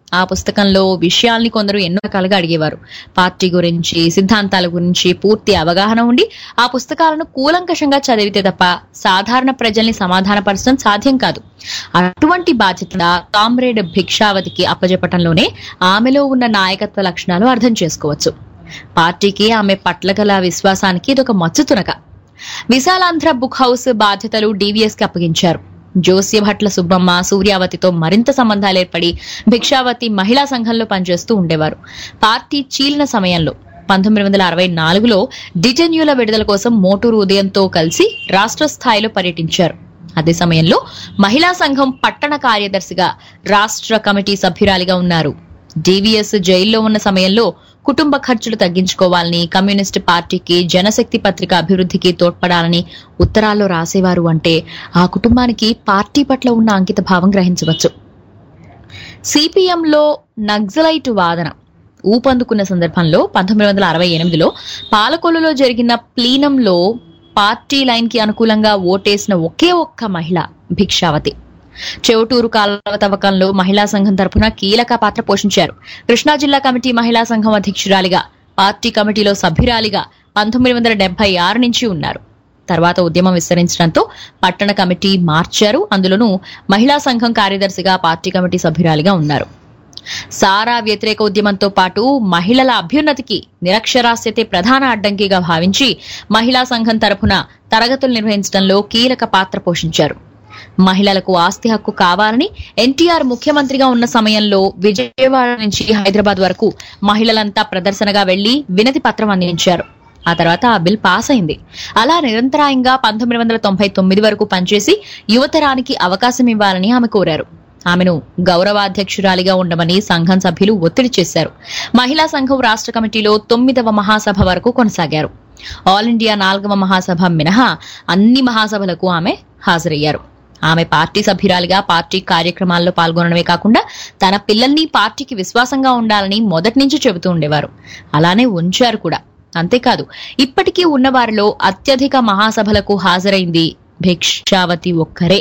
ఆ పుస్తకంలో విషయాల్ని కొందరు ఎన్నో రకాలుగా అడిగేవారు పార్టీ గురించి సిద్ధాంతాల గురించి పూర్తి అవగాహన ఉండి ఆ పుస్తకాలను కూలంకషంగా చదివితే తప్ప సాధారణ ప్రజల్ని సమాధానపరచడం సాధ్యం కాదు అటువంటి బాధ్యత కామ్రేడ్ భిక్షావతికి అప్పజెప్పటంలోనే ఆమెలో ఉన్న నాయకత్వ లక్షణాలు అర్థం చేసుకోవచ్చు పార్టీకి ఆమె పట్ల గల విశ్వాసానికి ఇదొక మచ్చు తునక విశాలాంధ్ర బుక్ హౌస్ బాధ్యతలు డీవీఎస్ కి అప్పగించారు జోస్య భట్ల సుబ్బమ్మ సూర్యావతితో మరింత సంబంధాలు ఏర్పడి భిక్షావతి మహిళా సంఘంలో పనిచేస్తూ ఉండేవారు పార్టీ చీలిన సమయంలో పంతొమ్మిది వందల అరవై నాలుగులో డిటెన్యూల విడుదల కోసం మోటూరు ఉదయంతో కలిసి రాష్ట్ర స్థాయిలో పర్యటించారు అదే సమయంలో మహిళా సంఘం పట్టణ కార్యదర్శిగా రాష్ట్ర కమిటీ సభ్యురాలిగా ఉన్నారు డివిఎస్ జైల్లో ఉన్న సమయంలో కుటుంబ ఖర్చులు తగ్గించుకోవాలని కమ్యూనిస్టు పార్టీకి జనశక్తి పత్రిక అభివృద్ధికి తోడ్పడాలని ఉత్తరాల్లో రాసేవారు అంటే ఆ కుటుంబానికి పార్టీ పట్ల ఉన్న అంకిత భావం గ్రహించవచ్చు సిపిఎంలో నక్సలైట్ వాదన ఊపందుకున్న సందర్భంలో పంతొమ్మిది వందల అరవై ఎనిమిదిలో పాలకొల్లులో జరిగిన ప్లీనంలో పార్టీ లైన్ కి అనుకూలంగా ఓటేసిన ఒకే ఒక్క మహిళ భిక్షావతి చెవుటూరు కాలువ తవ్వకంలో మహిళా సంఘం తరపున కీలక పాత్ర పోషించారు కృష్ణా జిల్లా కమిటీ మహిళా సంఘం అధ్యక్షురాలిగా పార్టీ కమిటీలో సభ్యురాలిగా పంతొమ్మిది వందల డెబ్బై ఆరు నుంచి ఉన్నారు తర్వాత ఉద్యమం విస్తరించడంతో పట్టణ కమిటీ మార్చారు అందులోనూ మహిళా సంఘం కార్యదర్శిగా పార్టీ కమిటీ సభ్యురాలిగా ఉన్నారు సారా వ్యతిరేక ఉద్యమంతో పాటు మహిళల అభ్యున్నతికి నిరక్షరాస్యతే ప్రధాన అడ్డంకిగా భావించి మహిళా సంఘం తరపున తరగతులు నిర్వహించడంలో కీలక పాత్ర పోషించారు మహిళలకు ఆస్తి హక్కు కావాలని ఎన్టీఆర్ ముఖ్యమంత్రిగా ఉన్న సమయంలో విజయవాడ నుంచి హైదరాబాద్ వరకు మహిళలంతా ప్రదర్శనగా వెళ్లి వినతి పత్రం అందించారు ఆ తర్వాత ఆ బిల్ పాస్ అయింది అలా నిరంతరాయంగా పంతొమ్మిది వందల తొంభై తొమ్మిది వరకు పనిచేసి యువతరానికి అవకాశం ఇవ్వాలని ఆమె కోరారు ఆమెను గౌరవాధ్యక్షురాలిగా ఉండమని సంఘం సభ్యులు ఒత్తిడి చేశారు మహిళా సంఘం రాష్ట్ర కమిటీలో తొమ్మిదవ మహాసభ వరకు కొనసాగారు ఆల్ ఇండియా నాలుగవ మహాసభ మినహా అన్ని మహాసభలకు ఆమె హాజరయ్యారు ఆమె పార్టీ సభ్యురాలిగా పార్టీ కార్యక్రమాల్లో పాల్గొనడమే కాకుండా తన పిల్లల్ని పార్టీకి విశ్వాసంగా ఉండాలని మొదటి నుంచి చెబుతూ ఉండేవారు అలానే ఉంచారు కూడా అంతేకాదు ఇప్పటికీ ఉన్న వారిలో అత్యధిక మహాసభలకు హాజరైంది భిక్షావతి ఒక్కరే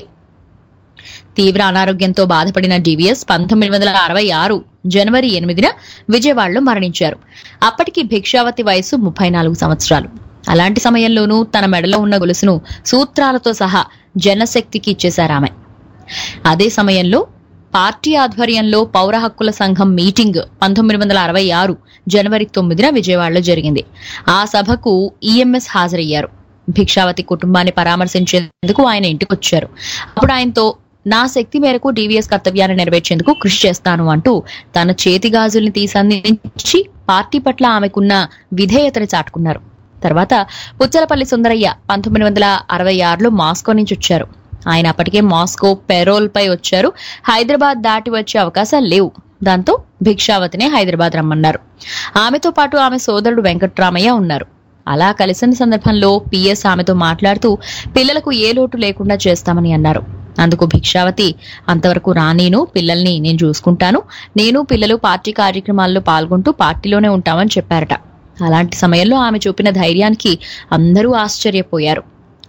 తీవ్ర అనారోగ్యంతో బాధపడిన డివిఎస్ పంతొమ్మిది వందల అరవై ఆరు జనవరి ఎనిమిదిన విజయవాడలో మరణించారు అప్పటికి భిక్షావతి వయసు ముప్పై నాలుగు సంవత్సరాలు అలాంటి సమయంలోనూ తన మెడలో ఉన్న గొలుసును సూత్రాలతో సహా జనశక్తికి ఇచ్చేశారు ఆమె అదే సమయంలో పార్టీ ఆధ్వర్యంలో పౌర హక్కుల సంఘం మీటింగ్ పంతొమ్మిది వందల అరవై ఆరు జనవరి తొమ్మిదిన విజయవాడలో జరిగింది ఆ సభకు ఈఎంఎస్ హాజరయ్యారు భిక్షావతి కుటుంబాన్ని పరామర్శించేందుకు ఆయన ఇంటికొచ్చారు అప్పుడు ఆయనతో నా శక్తి మేరకు డివిఎస్ కర్తవ్యాన్ని నెరవేర్చేందుకు కృషి చేస్తాను అంటూ తన చేతి గాజుల్ని తీసందించి పార్టీ పట్ల ఆమెకున్న విధేయతని చాటుకున్నారు తర్వాత పుచ్చలపల్లి సుందరయ్య పంతొమ్మిది వందల అరవై ఆరులో మాస్కో నుంచి వచ్చారు ఆయన అప్పటికే మాస్కో పెరోల్ పై వచ్చారు హైదరాబాద్ దాటి వచ్చే అవకాశాలు లేవు దాంతో భిక్షావతినే హైదరాబాద్ రమ్మన్నారు ఆమెతో పాటు ఆమె సోదరుడు వెంకట్రామయ్య ఉన్నారు అలా కలిసిన సందర్భంలో పిఎస్ ఆమెతో మాట్లాడుతూ పిల్లలకు ఏ లోటు లేకుండా చేస్తామని అన్నారు అందుకు భిక్షావతి అంతవరకు రానేను పిల్లల్ని నేను చూసుకుంటాను నేను పిల్లలు పార్టీ కార్యక్రమాల్లో పాల్గొంటూ పార్టీలోనే ఉంటామని చెప్పారట అలాంటి సమయంలో ఆమె చూపిన ధైర్యానికి అందరూ ఆశ్చర్యపోయారు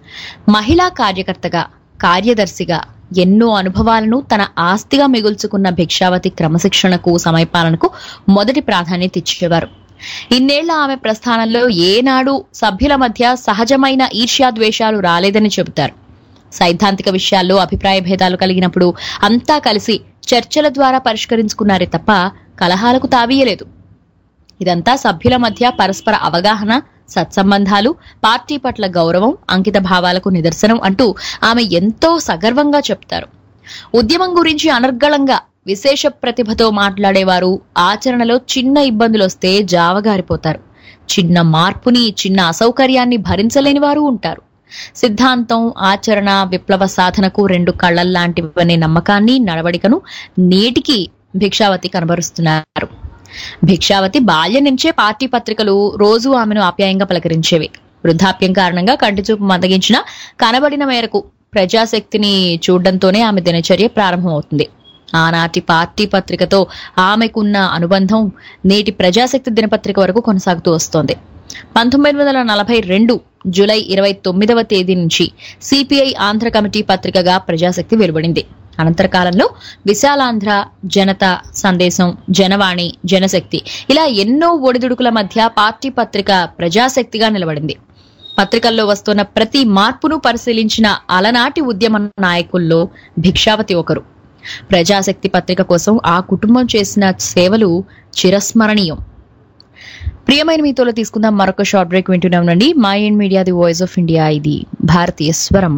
మహిళా కార్యకర్తగా కార్యదర్శిగా ఎన్నో అనుభవాలను తన ఆస్తిగా మిగుల్చుకున్న భిక్షావతి క్రమశిక్షణకు సమయపాలనకు మొదటి ప్రాధాన్యత ఇచ్చేవారు ఇన్నేళ్ల ఆమె ప్రస్థానంలో ఏనాడు సభ్యుల మధ్య సహజమైన ఈర్ష్యాద్వేషాలు రాలేదని చెబుతారు సైద్ధాంతిక విషయాల్లో అభిప్రాయ భేదాలు కలిగినప్పుడు అంతా కలిసి చర్చల ద్వారా పరిష్కరించుకున్నారే తప్ప కలహాలకు తావీయలేదు ఇదంతా సభ్యుల మధ్య పరస్పర అవగాహన సత్సంబంధాలు పార్టీ పట్ల గౌరవం అంకిత భావాలకు నిదర్శనం అంటూ ఆమె ఎంతో సగర్వంగా చెప్తారు ఉద్యమం గురించి అనర్గళంగా విశేష ప్రతిభతో మాట్లాడేవారు ఆచరణలో చిన్న ఇబ్బందులు వస్తే జావగారిపోతారు చిన్న మార్పుని చిన్న అసౌకర్యాన్ని భరించలేని వారు ఉంటారు సిద్ధాంతం ఆచరణ విప్లవ సాధనకు రెండు కళ్ళల్లాంటివనే నమ్మకాన్ని నడవడికను నేటికి భిక్షావతి కనబరుస్తున్నారు భిక్షావతి బాల్యం నుంచే పార్టీ పత్రికలు రోజు ఆమెను ఆప్యాయంగా పలకరించేవి వృద్ధాప్యం కారణంగా కంటిచూపు మందగించిన కనబడిన మేరకు ప్రజాశక్తిని చూడడంతోనే ఆమె దినచర్య ప్రారంభమవుతుంది ఆనాటి పార్టీ పత్రికతో ఆమెకున్న అనుబంధం నేటి ప్రజాశక్తి దినపత్రిక వరకు కొనసాగుతూ వస్తోంది పంతొమ్మిది వందల నలభై రెండు జూలై ఇరవై తొమ్మిదవ తేదీ నుంచి సిపిఐ ఆంధ్ర కమిటీ పత్రికగా ప్రజాశక్తి వెలువడింది అనంతర కాలంలో విశాలాంధ్ర జనత సందేశం జనవాణి జనశక్తి ఇలా ఎన్నో ఒడిదుడుకుల మధ్య పార్టీ పత్రిక ప్రజాశక్తిగా నిలబడింది పత్రికల్లో వస్తున్న ప్రతి మార్పును పరిశీలించిన అలనాటి ఉద్యమ నాయకుల్లో భిక్షావతి ఒకరు ప్రజాశక్తి పత్రిక కోసం ఆ కుటుంబం చేసిన సేవలు చిరస్మరణీయం ప్రియమైన మీతోలో తీసుకుందాం మరొక షార్ట్ బ్రేక్ వింటూనే ఉండండి Mind Media the voice of India ఇది భారతీయ స్వరం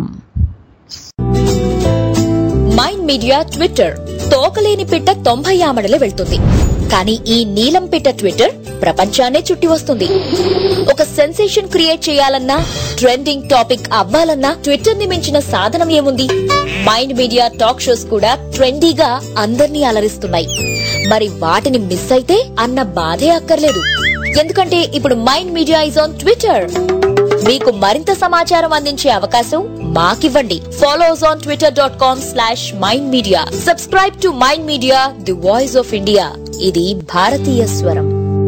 మైండ్ మీడియా ట్విట్టర్ తోకలేని పిట్ట తొంభై ఆమడలు వెళ్తుంది కానీ ఈ నీలం పిట్ట ట్విట్టర్ ప్రపంచాన్నే చుట్టి వస్తుంది ఒక సెన్సేషన్ క్రియేట్ చేయాలన్నా ట్రెండింగ్ టాపిక్ అవ్వాలన్నా ట్విట్టర్ ని మించిన సాధనం ఏముంది మైండ్ మీడియా టాక్ షోస్ కూడా ట్రెండీగా అందర్నీ అలరిస్తున్నాయి మరి వాటిని మిస్ అయితే అన్న బాధే అక్కర్లేదు ఎందుకంటే ఇప్పుడు Mind Media is on Twitter మీకు మరింత సమాచారం అందించే అవకాశం మాకివ్వండి follow us on Twitter dot com slash Mind Media subscribe to Mind Media the voice of India ఇది భారతీయ స్వరం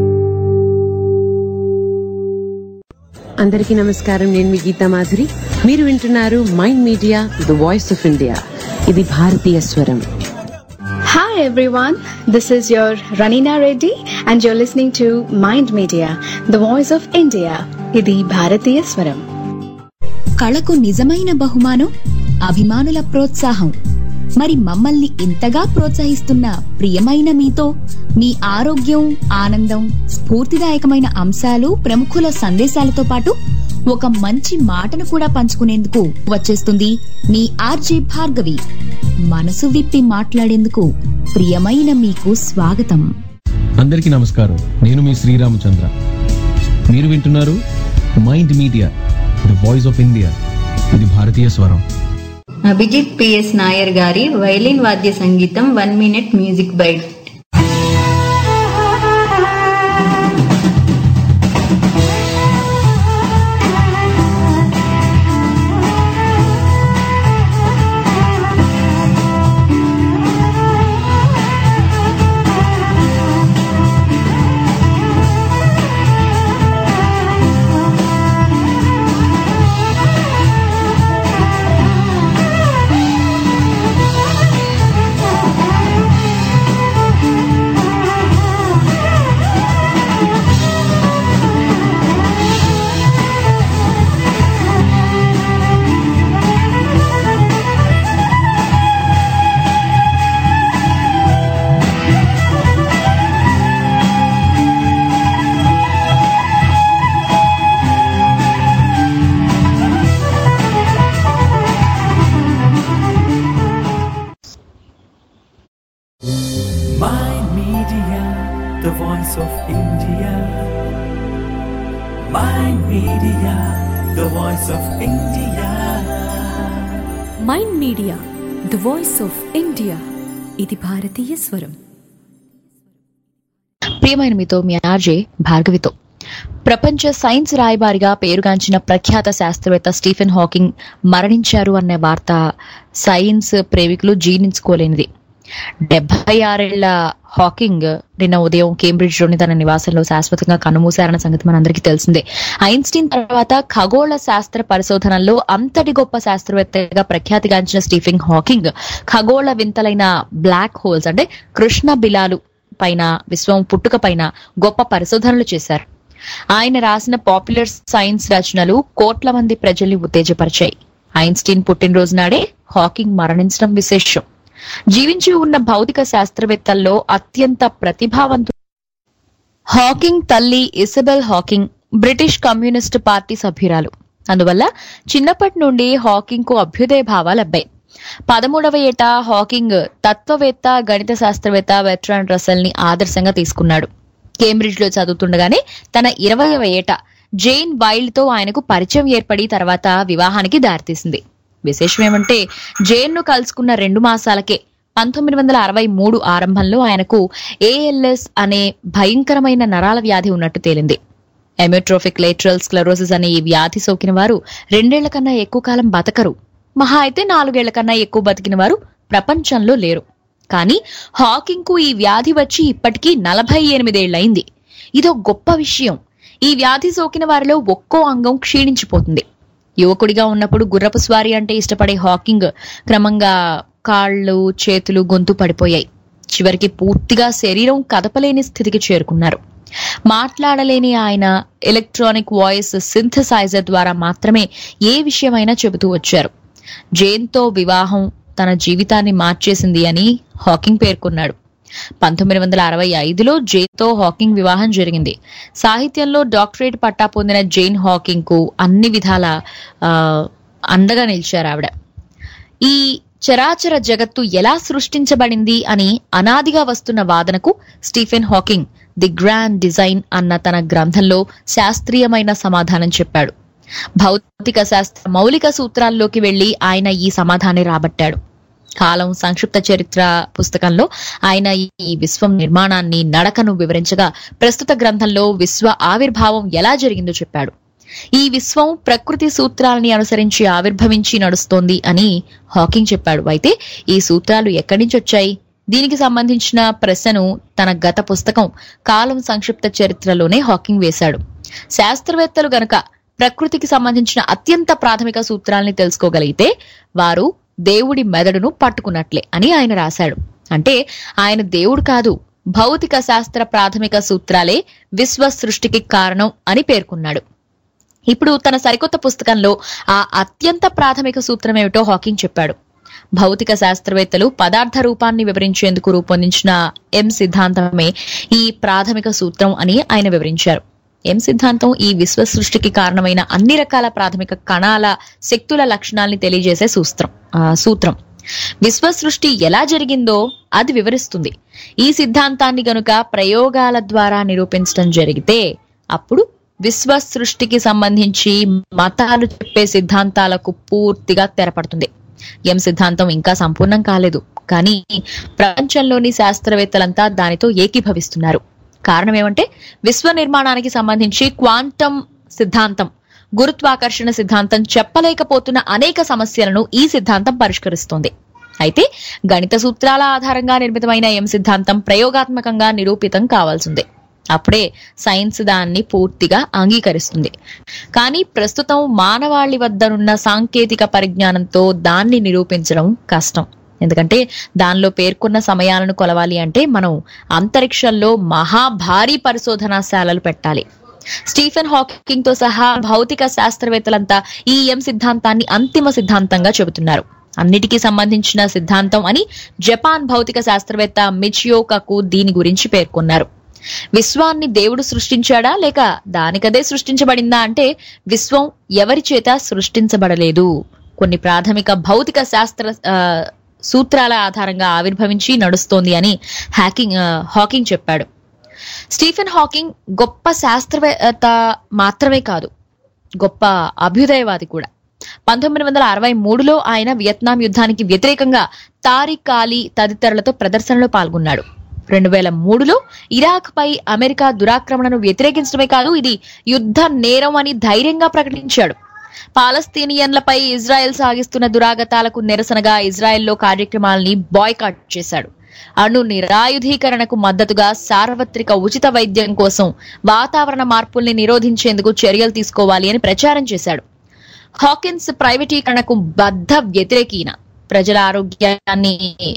అందరికీ నమస్కారం నేను మీ గీతా మాధురి మీరు వింటున్నారు Mind media the voice of India ఇది భారతీయ స్వరం Hi everyone, this is your Ranina Reddy and you're listening to Mind Media, the voice of India. ఇది భారతీయ స్వరం కళకు నిజమైన బహుమానం అభిమానుల ప్రోత్సాహం మరి మమ్మల్ని ఇంతగా ప్రోత్సహిస్తున్న ప్రియమైన మీతో మీ ఆరోగ్యం ఆనందం స్ఫూర్తిదాయకమైన అంశాలు ప్రముఖుల సందేశాలతో పాటు ఒక మంచి మాటను కూడా పంచుకునేందుకు వచ్చేస్తుంది మీ ఆర్జే భార్గవి మనసు విప్పి మాట్లాడేందుకు ప్రియమైన మీకు స్వాగతం అందరికీ నమస్కారం నేను మీ శ్రీరామచంద్ర మీరు వింటున్నారు Mind media the voice of India ఇది భారతీయ స్వరం అభిజిత్ పిఎస్ నాయర్ గారి వైలిన్ వాద్య సంగీతం one minute music bite Mind Media, the voice of India. Mind Media, the voice of India. Mind media the voice of India ఇది భారతీయ స్వరం ప్రియమైన మీతో మీ ఆర్జే భార్గవితో ప్రపంచ సైన్స్ రాయబారిగా పేరుగాంచిన ప్రఖ్యాత శాస్త్రవేత్త స్టీఫెన్ హాకింగ్ మరణించారు అనే వార్త సైన్స్ ప్రేమికులు జీర్ణించుకోలేనిది డెబ్బై ఆరేళ్ల హాకింగ్ నిన్న ఉదయం కేంబ్రిడ్జ్ లోని తన నివాసంలో శాశ్వతంగా కన్నుమూశారన్న సంగతి మనందరికీ తెలిసిందే ఐన్స్టీన్ తర్వాత ఖగోళ శాస్త్ర పరిశోధనల్లో అంతటి గొప్ప శాస్త్రవేత్తగా ప్రఖ్యాతిగాంచిన స్టీఫెన్ హాకింగ్ ఖగోళ వింతలైన బ్లాక్ హోల్స్ అంటే కృష్ణ బిలాలు పైన విశ్వం పుట్టుక పైన గొప్ప పరిశోధనలు చేశారు ఆయన రాసిన పాపులర్ సైన్స్ రచనలు కోట్ల మంది ప్రజల్ని ఉత్తేజపరిచాయి ఐన్స్టీన్ పుట్టినరోజు నాడే హాకింగ్ మరణించడం విశేషం జీవించి ఉన్న భౌతిక శాస్త్రవేత్తల్లో అత్యంత ప్రతిభావంతు హాకింగ్ తల్లి Isabel Hawking British communist party సభ్యురాలు అందువల్ల చిన్నప్పటి నుండి హాకింగ్ కు అభ్యుదయ భావాలు అబ్బాయి పదమూడవ ఏట హాకింగ్ తత్వవేత్త గణిత శాస్త్రవేత్త వెట్రాన్ రసెల్ ని ఆదర్శంగా తీసుకున్నాడు కేంబ్రిడ్జ్ లో చదువుతుండగానే తన ఇరవయవ ఏట జైన్ వైల్డ్ తో ఆయనకు పరిచయం ఏర్పడి తర్వాత వివాహానికి దారితీసింది విశేషం ఏమంటే జైన్ ను కలుసుకున్న రెండు మాసాలకే పంతొమ్మిది వందల అరవై మూడు ఆరంభంలో ఆయనకు ఏఎల్ఎస్ అనే భయంకరమైన నరాల వ్యాధి ఉన్నట్టు తేలింది ఎమెట్రోఫిక్ లేటరల్ స్క్లెరోసిస్ అనే ఈ వ్యాధి సోకిన వారు రెండేళ్ల కన్నా ఎక్కువ కాలం బతకరు మహా అయితే నాలుగేళ్ల కన్నా ఎక్కువ బతికిన వారు ప్రపంచంలో లేరు కానీ హాకింగ్ కు ఈ వ్యాధి వచ్చి ఇప్పటికీ నలభై ఎనిమిదేళ్లయింది ఇదో గొప్ప విషయం ఈ వ్యాధి సోకిన వారిలో ఒక్కో అంగం క్షీణించిపోతుంది యువకుడిగా ఉన్నప్పుడు గుర్రపు స్వారీ అంటే ఇష్టపడే హాకింగ్ క్రమంగా కాళ్ళు చేతులు గొంతు పడిపోయాయి చివరికి పూర్తిగా శరీరం కదపలేని స్థితికి చేరుకున్నారు మాట్లాడలేని ఆయన ఎలక్ట్రానిక్ వాయిస్ సింథసైజర్ ద్వారా మాత్రమే ఏ విషయమైనా చెబుతూ వచ్చారు జేన్తో వివాహం తన జీవితాన్ని మార్చేసింది అని హాకింగ్ పేర్కొన్నాడు పంతొమ్మిది వందల అరవై ఐదులో జేన్తో హాకింగ్ వివాహం జరిగింది సాహిత్యంలో డాక్టరేట్ పట్టా పొందిన జైన్ హాకింగ్ కు అన్ని విధాల ఆ, అండగా నిలిచారు ఆవిడ ఈ చరాచర జగత్తు ఎలా సృష్టించబడింది అని అనాదిగా వస్తున్న వాదనకు Stephen Hawking the grand design అన్న తన గ్రంథంలో శాస్త్రీయమైన సమాధానం చెప్పాడు భౌతిక శాస్త్ర మౌలిక సూత్రాల్లోకి వెళ్లి ఆయన ఈ సమాధానం రాబట్టాడు కాలం సంక్షిప్త చరిత్ర పుస్తకంలో ఆయన ఈ విశ్వం నిర్మాణాన్ని నడకను వివరించగా ప్రస్తుత గ్రంథంలో విశ్వ ఆవిర్భావం ఎలా జరిగిందో చెప్పాడు ఈ విశ్వం ప్రకృతి సూత్రాలని అనుసరించి ఆవిర్భవించి నడుస్తోంది అని హాకింగ్ చెప్పాడు అయితే ఈ సూత్రాలు ఎక్కడి నుంచి వచ్చాయి దీనికి సంబంధించిన ప్రశ్నను తన గత పుస్తకం కాలం సంక్షిప్త చరిత్రలోనే హాకింగ్ వేశాడు శాస్త్రవేత్తలు గనక ప్రకృతికి సంబంధించిన అత్యంత ప్రాథమిక సూత్రాల్ని తెలుసుకోగలిగితే వారు దేవుడి మెదడును పట్టుకున్నట్లే అని ఆయన రాశాడు అంటే ఆయన దేవుడు కాదు భౌతిక శాస్త్ర ప్రాథమిక సూత్రాలే విశ్వ సృష్టికి కారణం అని పేర్కొన్నాడు ఇప్పుడు తన సరికొత్త పుస్తకంలో ఆ అత్యంత ప్రాథమిక సూత్రం ఏమిటో హాకింగ్ చెప్పాడు భౌతిక శాస్త్రవేత్తలు పదార్థ రూపాన్ని వివరించేందుకు రూపొందించిన ఎం సిద్ధాంతమే ఈ ప్రాథమిక సూత్రం అని ఆయన వివరించారు ఎం సిద్ధాంతం ఈ విశ్వ సృష్టికి కారణమైన అన్ని రకాల ప్రాథమిక కణాల శక్తుల లక్షణాల్ని తెలియజేసే సూత్రం ఆ, సూత్రం విశ్వ సృష్టి ఎలా జరిగిందో అది వివరిస్తుంది ఈ సిద్ధాంతాన్ని గనుక ప్రయోగాల ద్వారా నిరూపించడం జరిగితే అప్పుడు విశ్వ సృష్టికి సంబంధించి మతాలు చెప్పే సిద్ధాంతాలకు పూర్తిగా తెరపడుతుంది ఎం సిద్ధాంతం ఇంకా సంపూర్ణం కాలేదు కానీ ప్రపంచంలోని శాస్త్రవేత్తలంతా దానితో ఏకీభవిస్తున్నారు కారణం ఏమంటే విశ్వ నిర్మాణానికి సంబంధించి క్వాంటం సిద్ధాంతం గురుత్వాకర్షణ సిద్ధాంతం చెప్పలేకపోతున్న అనేక సమస్యలను ఈ సిద్ధాంతం పరిష్కరిస్తోంది అయితే గణిత సూత్రాల ఆధారంగా నిర్మితమైన ఎం సిద్ధాంతం ప్రయోగాత్మకంగా నిరూపితం కావాల్సిందే అప్పుడే సైన్స్ దాన్ని పూర్తిగా అంగీకరిస్తుంది కానీ ప్రస్తుతం మానవాళి వద్దనున్న సాంకేతిక పరిజ్ఞానంతో దాన్ని నిరూపించడం కష్టం ఎందుకంటే దానిలో పేర్కొన్న సమయాలను కొలవాలి అంటే మనం అంతరిక్షంలో మహా భారీ పరిశోధనాశాలలు పెట్టాలి స్టీఫెన్ హాకింగ్ తో సహా భౌతిక శాస్త్రవేత్తలంతా ఈ ఎం సిద్ధాంతాన్ని అంతిమ సిద్ధాంతంగా చెబుతున్నారు అన్నిటికీ సంబంధించిన సిద్ధాంతం అని జపాన్ భౌతిక శాస్త్రవేత్త మిచియోకకు దీని గురించి పేర్కొన్నారు విశ్వాన్ని దేవుడు సృష్టించాడా లేక దానికదే సృష్టించబడిందా అంటే విశ్వం ఎవరి చేత సృష్టించబడలేదు కొన్ని ప్రాథమిక భౌతిక శాస్త్ర ఆ, సూత్రాల ఆధారంగా ఆవిర్భవించి నడుస్తోంది అని హ్యాకింగ్ ఆ, హాకింగ్ చెప్పాడు స్టీఫెన్ హాకింగ్ గొప్ప శాస్త్రవేత్త మాత్రమే కాదు గొప్ప అభ్యుదయవాది కూడా పంతొమ్మిది వందల అరవై మూడులో ఆయన వియత్నాం యుద్ధానికి వ్యతిరేకంగా తారిక్ అలీ తదితరులతో ప్రదర్శనలో పాల్గొన్నాడు రెండు వేల మూడులో ఇరాక్ పై అమెరికా దురాక్రమణను వ్యతిరేకించడమే కాదు ఇది యుద్ధ నేరం అని ధైర్యంగా ప్రకటించాడు పాలస్తీనియన్లపై ఇజ్రాయెల్ సాగిస్తున్న దురాగతాలకు నిరసనగా ఇజ్రాయెల్లో కార్యక్రమాల్ని బాయ్కాట్ చేశాడు అణు నిరాయుధీకరణకు మద్దతుగా సార్వత్రిక ఉచిత వైద్యం కోసం వాతావరణ మార్పుల్ని నిరోధించేందుకు చర్యలు తీసుకోవాలి అని ప్రచారం చేశాడు హాకిన్స్ ప్రైవేటీకరణకు బద్ధ వ్యతిరేకీన ప్రజల ఆరోగ్యాన్ని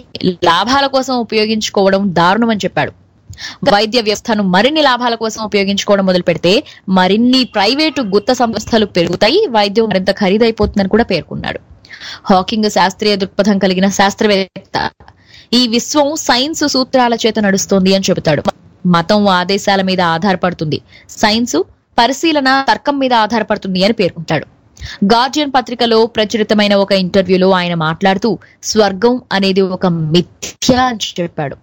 లాభాల కోసం ఉపయోగించుకోవడం దారుణమని చెప్పాడు వైద్య వ్యవస్థను మరిన్ని లాభాల కోసం ఉపయోగించుకోవడం మొదలు పెడితే మరిన్ని ప్రైవేటు గుత్త సంస్థలు పెరుగుతాయి వైద్యం మరింత ఖరీదైపోతుందని కూడా పేర్కొన్నాడు హాకింగ్ శాస్త్రీయ దృక్పథం కలిగిన శాస్త్రవేత్త ఈ విశ్వం సైన్స్ సూత్రాల చేత నడుస్తోంది అని చెబుతాడు మతం ఆదేశాల మీద ఆధారపడుతుంది సైన్స్ పరిశీలన తర్కం మీద ఆధారపడుతుంది అని పేర్కొంటాడు గార్జియన్ పత్రికలో ప్రచురితమైన ఒక ఇంటర్వ్యూలో ఆయన మాట్లాడుతూ స్వర్గం అనేది ఒక మిథ్య అని చెప్పాడు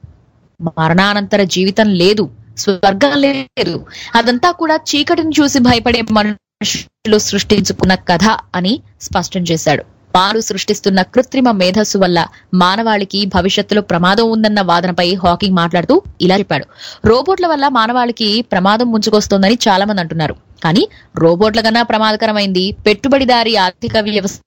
మరణానంతర జీవితం లేదు స్వర్గం లేదు అదంతా కూడా చీకటిని చూసి భయపడే మనుషులు సృష్టించుకున్న కథ అని స్పష్టం చేశాడు వారు సృష్టిస్తున్న కృత్రిమ మేధస్సు వల్ల మానవాళికి భవిష్యత్తులో ప్రమాదం ఉందన్న వాదనపై హాకింగ్ మాట్లాడుతూ ఇలా చెప్పాడు రోబోట్ల వల్ల మానవాళికి ప్రమాదం ముంచుకొస్తోందని చాలా మంది అంటున్నారు కానీ రోబోట్ల కన్నా ప్రమాదకరమైంది పెట్టుబడిదారీ ఆర్థిక వ్యవస్థ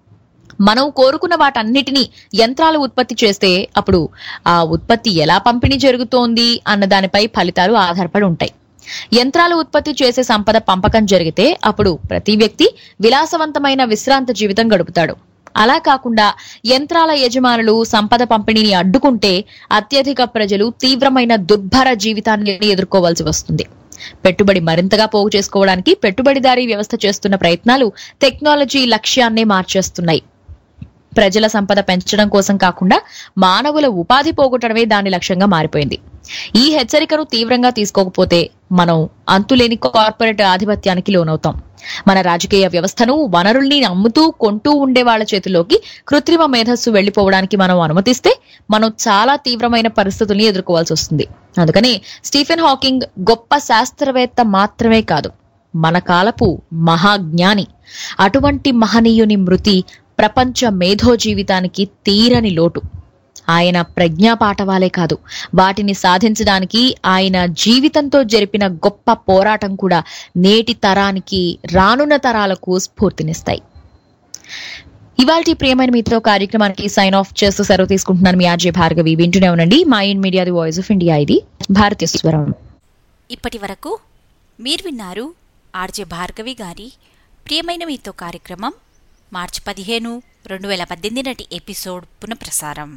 మనం కోరుకున్న వాటన్నిటినీ యంత్రాలు ఉత్పత్తి చేస్తే అప్పుడు ఆ ఉత్పత్తి ఎలా పంపిణీ జరుగుతోంది అన్న దానిపై ఫలితాలు ఆధారపడి ఉంటాయి యంత్రాలు ఉత్పత్తి చేసే సంపద పంపకం జరిగితే అప్పుడు ప్రతి వ్యక్తి విలాసవంతమైన విశ్రాంత జీవితం గడుపుతాడు అలా కాకుండా యంత్రాల యజమానులు సంపద పంపిణీని అడ్డుకుంటే అత్యధిక ప్రజలు తీవ్రమైన దుర్భర జీవితాన్ని ఎదుర్కోవాల్సి వస్తుంది పెట్టుబడి మరింతగా పోగు చేసుకోవడానికి పెట్టుబడిదారీ వ్యవస్థ చేస్తున్న ప్రయత్నాలు టెక్నాలజీ లక్ష్యాన్నే మార్చేస్తున్నాయి ప్రజల సంపద పెంచడం కోసం కాకుండా మానవుల ఉపాధి పోగొట్టడమే దాని లక్ష్యంగా మారిపోయింది ఈ హెచ్చరికను తీవ్రంగా తీసుకోకపోతే మనం అంతులేని కార్పొరేట్ ఆధిపత్యానికి లోనవుతాం మన రాజకీయ వ్యవస్థను వనరుల్ని అమ్ముతూ కొంటూ ఉండే వాళ్ళ చేతిలోకి కృత్రిమ మేధస్సు వెళ్లిపోవడానికి మనం అనుమతిస్తే మనం చాలా తీవ్రమైన పరిస్థితుల్ని ఎదుర్కోవాల్సి వస్తుంది అందుకని స్టీఫెన్ హాకింగ్ గొప్ప శాస్త్రవేత్త మాత్రమే కాదు మన కాలపు మహాజ్ఞాని అటువంటి మహనీయుని మృతి ప్రపంచ మేధో జీవితానికి తీరని లోటు ఆయన ప్రజ్ఞా పాఠవాలే కాదు వాటిని సాధించడానికి ఆయన జీవితంతో జరిపిన గొప్ప పోరాటం కూడా నేటి తరానికి రానున్న తరాలకు స్ఫూర్తినిస్తాయి ఇవాళ ప్రియమైన మీతో కార్యక్రమానికి సైన్ ఆఫ్ చేస్తూ సెలవు తీసుకుంటున్నాను మీ ఆర్జే భార్గవి వింటూనే ఉండండి మా in media the voice of India ఇది భారతీయ స్వరం ఇప్పటి వరకు మీరు విన్నారు ఆర్జే భార్గవి గారి ప్రియమైన మీతో కార్యక్రమం మార్చి పదిహేను రెండు వేల పద్దెనిమిది నాటి ఎపిసోడ్ పునఃప్రసారం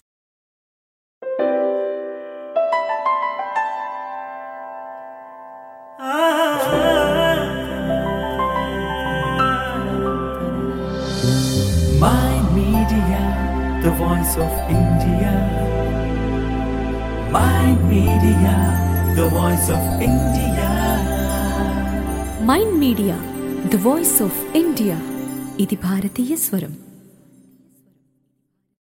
My Media, the voice of India. My Media, the voice of India. Mind media the voice of India ఇది భారతీయ స్వరం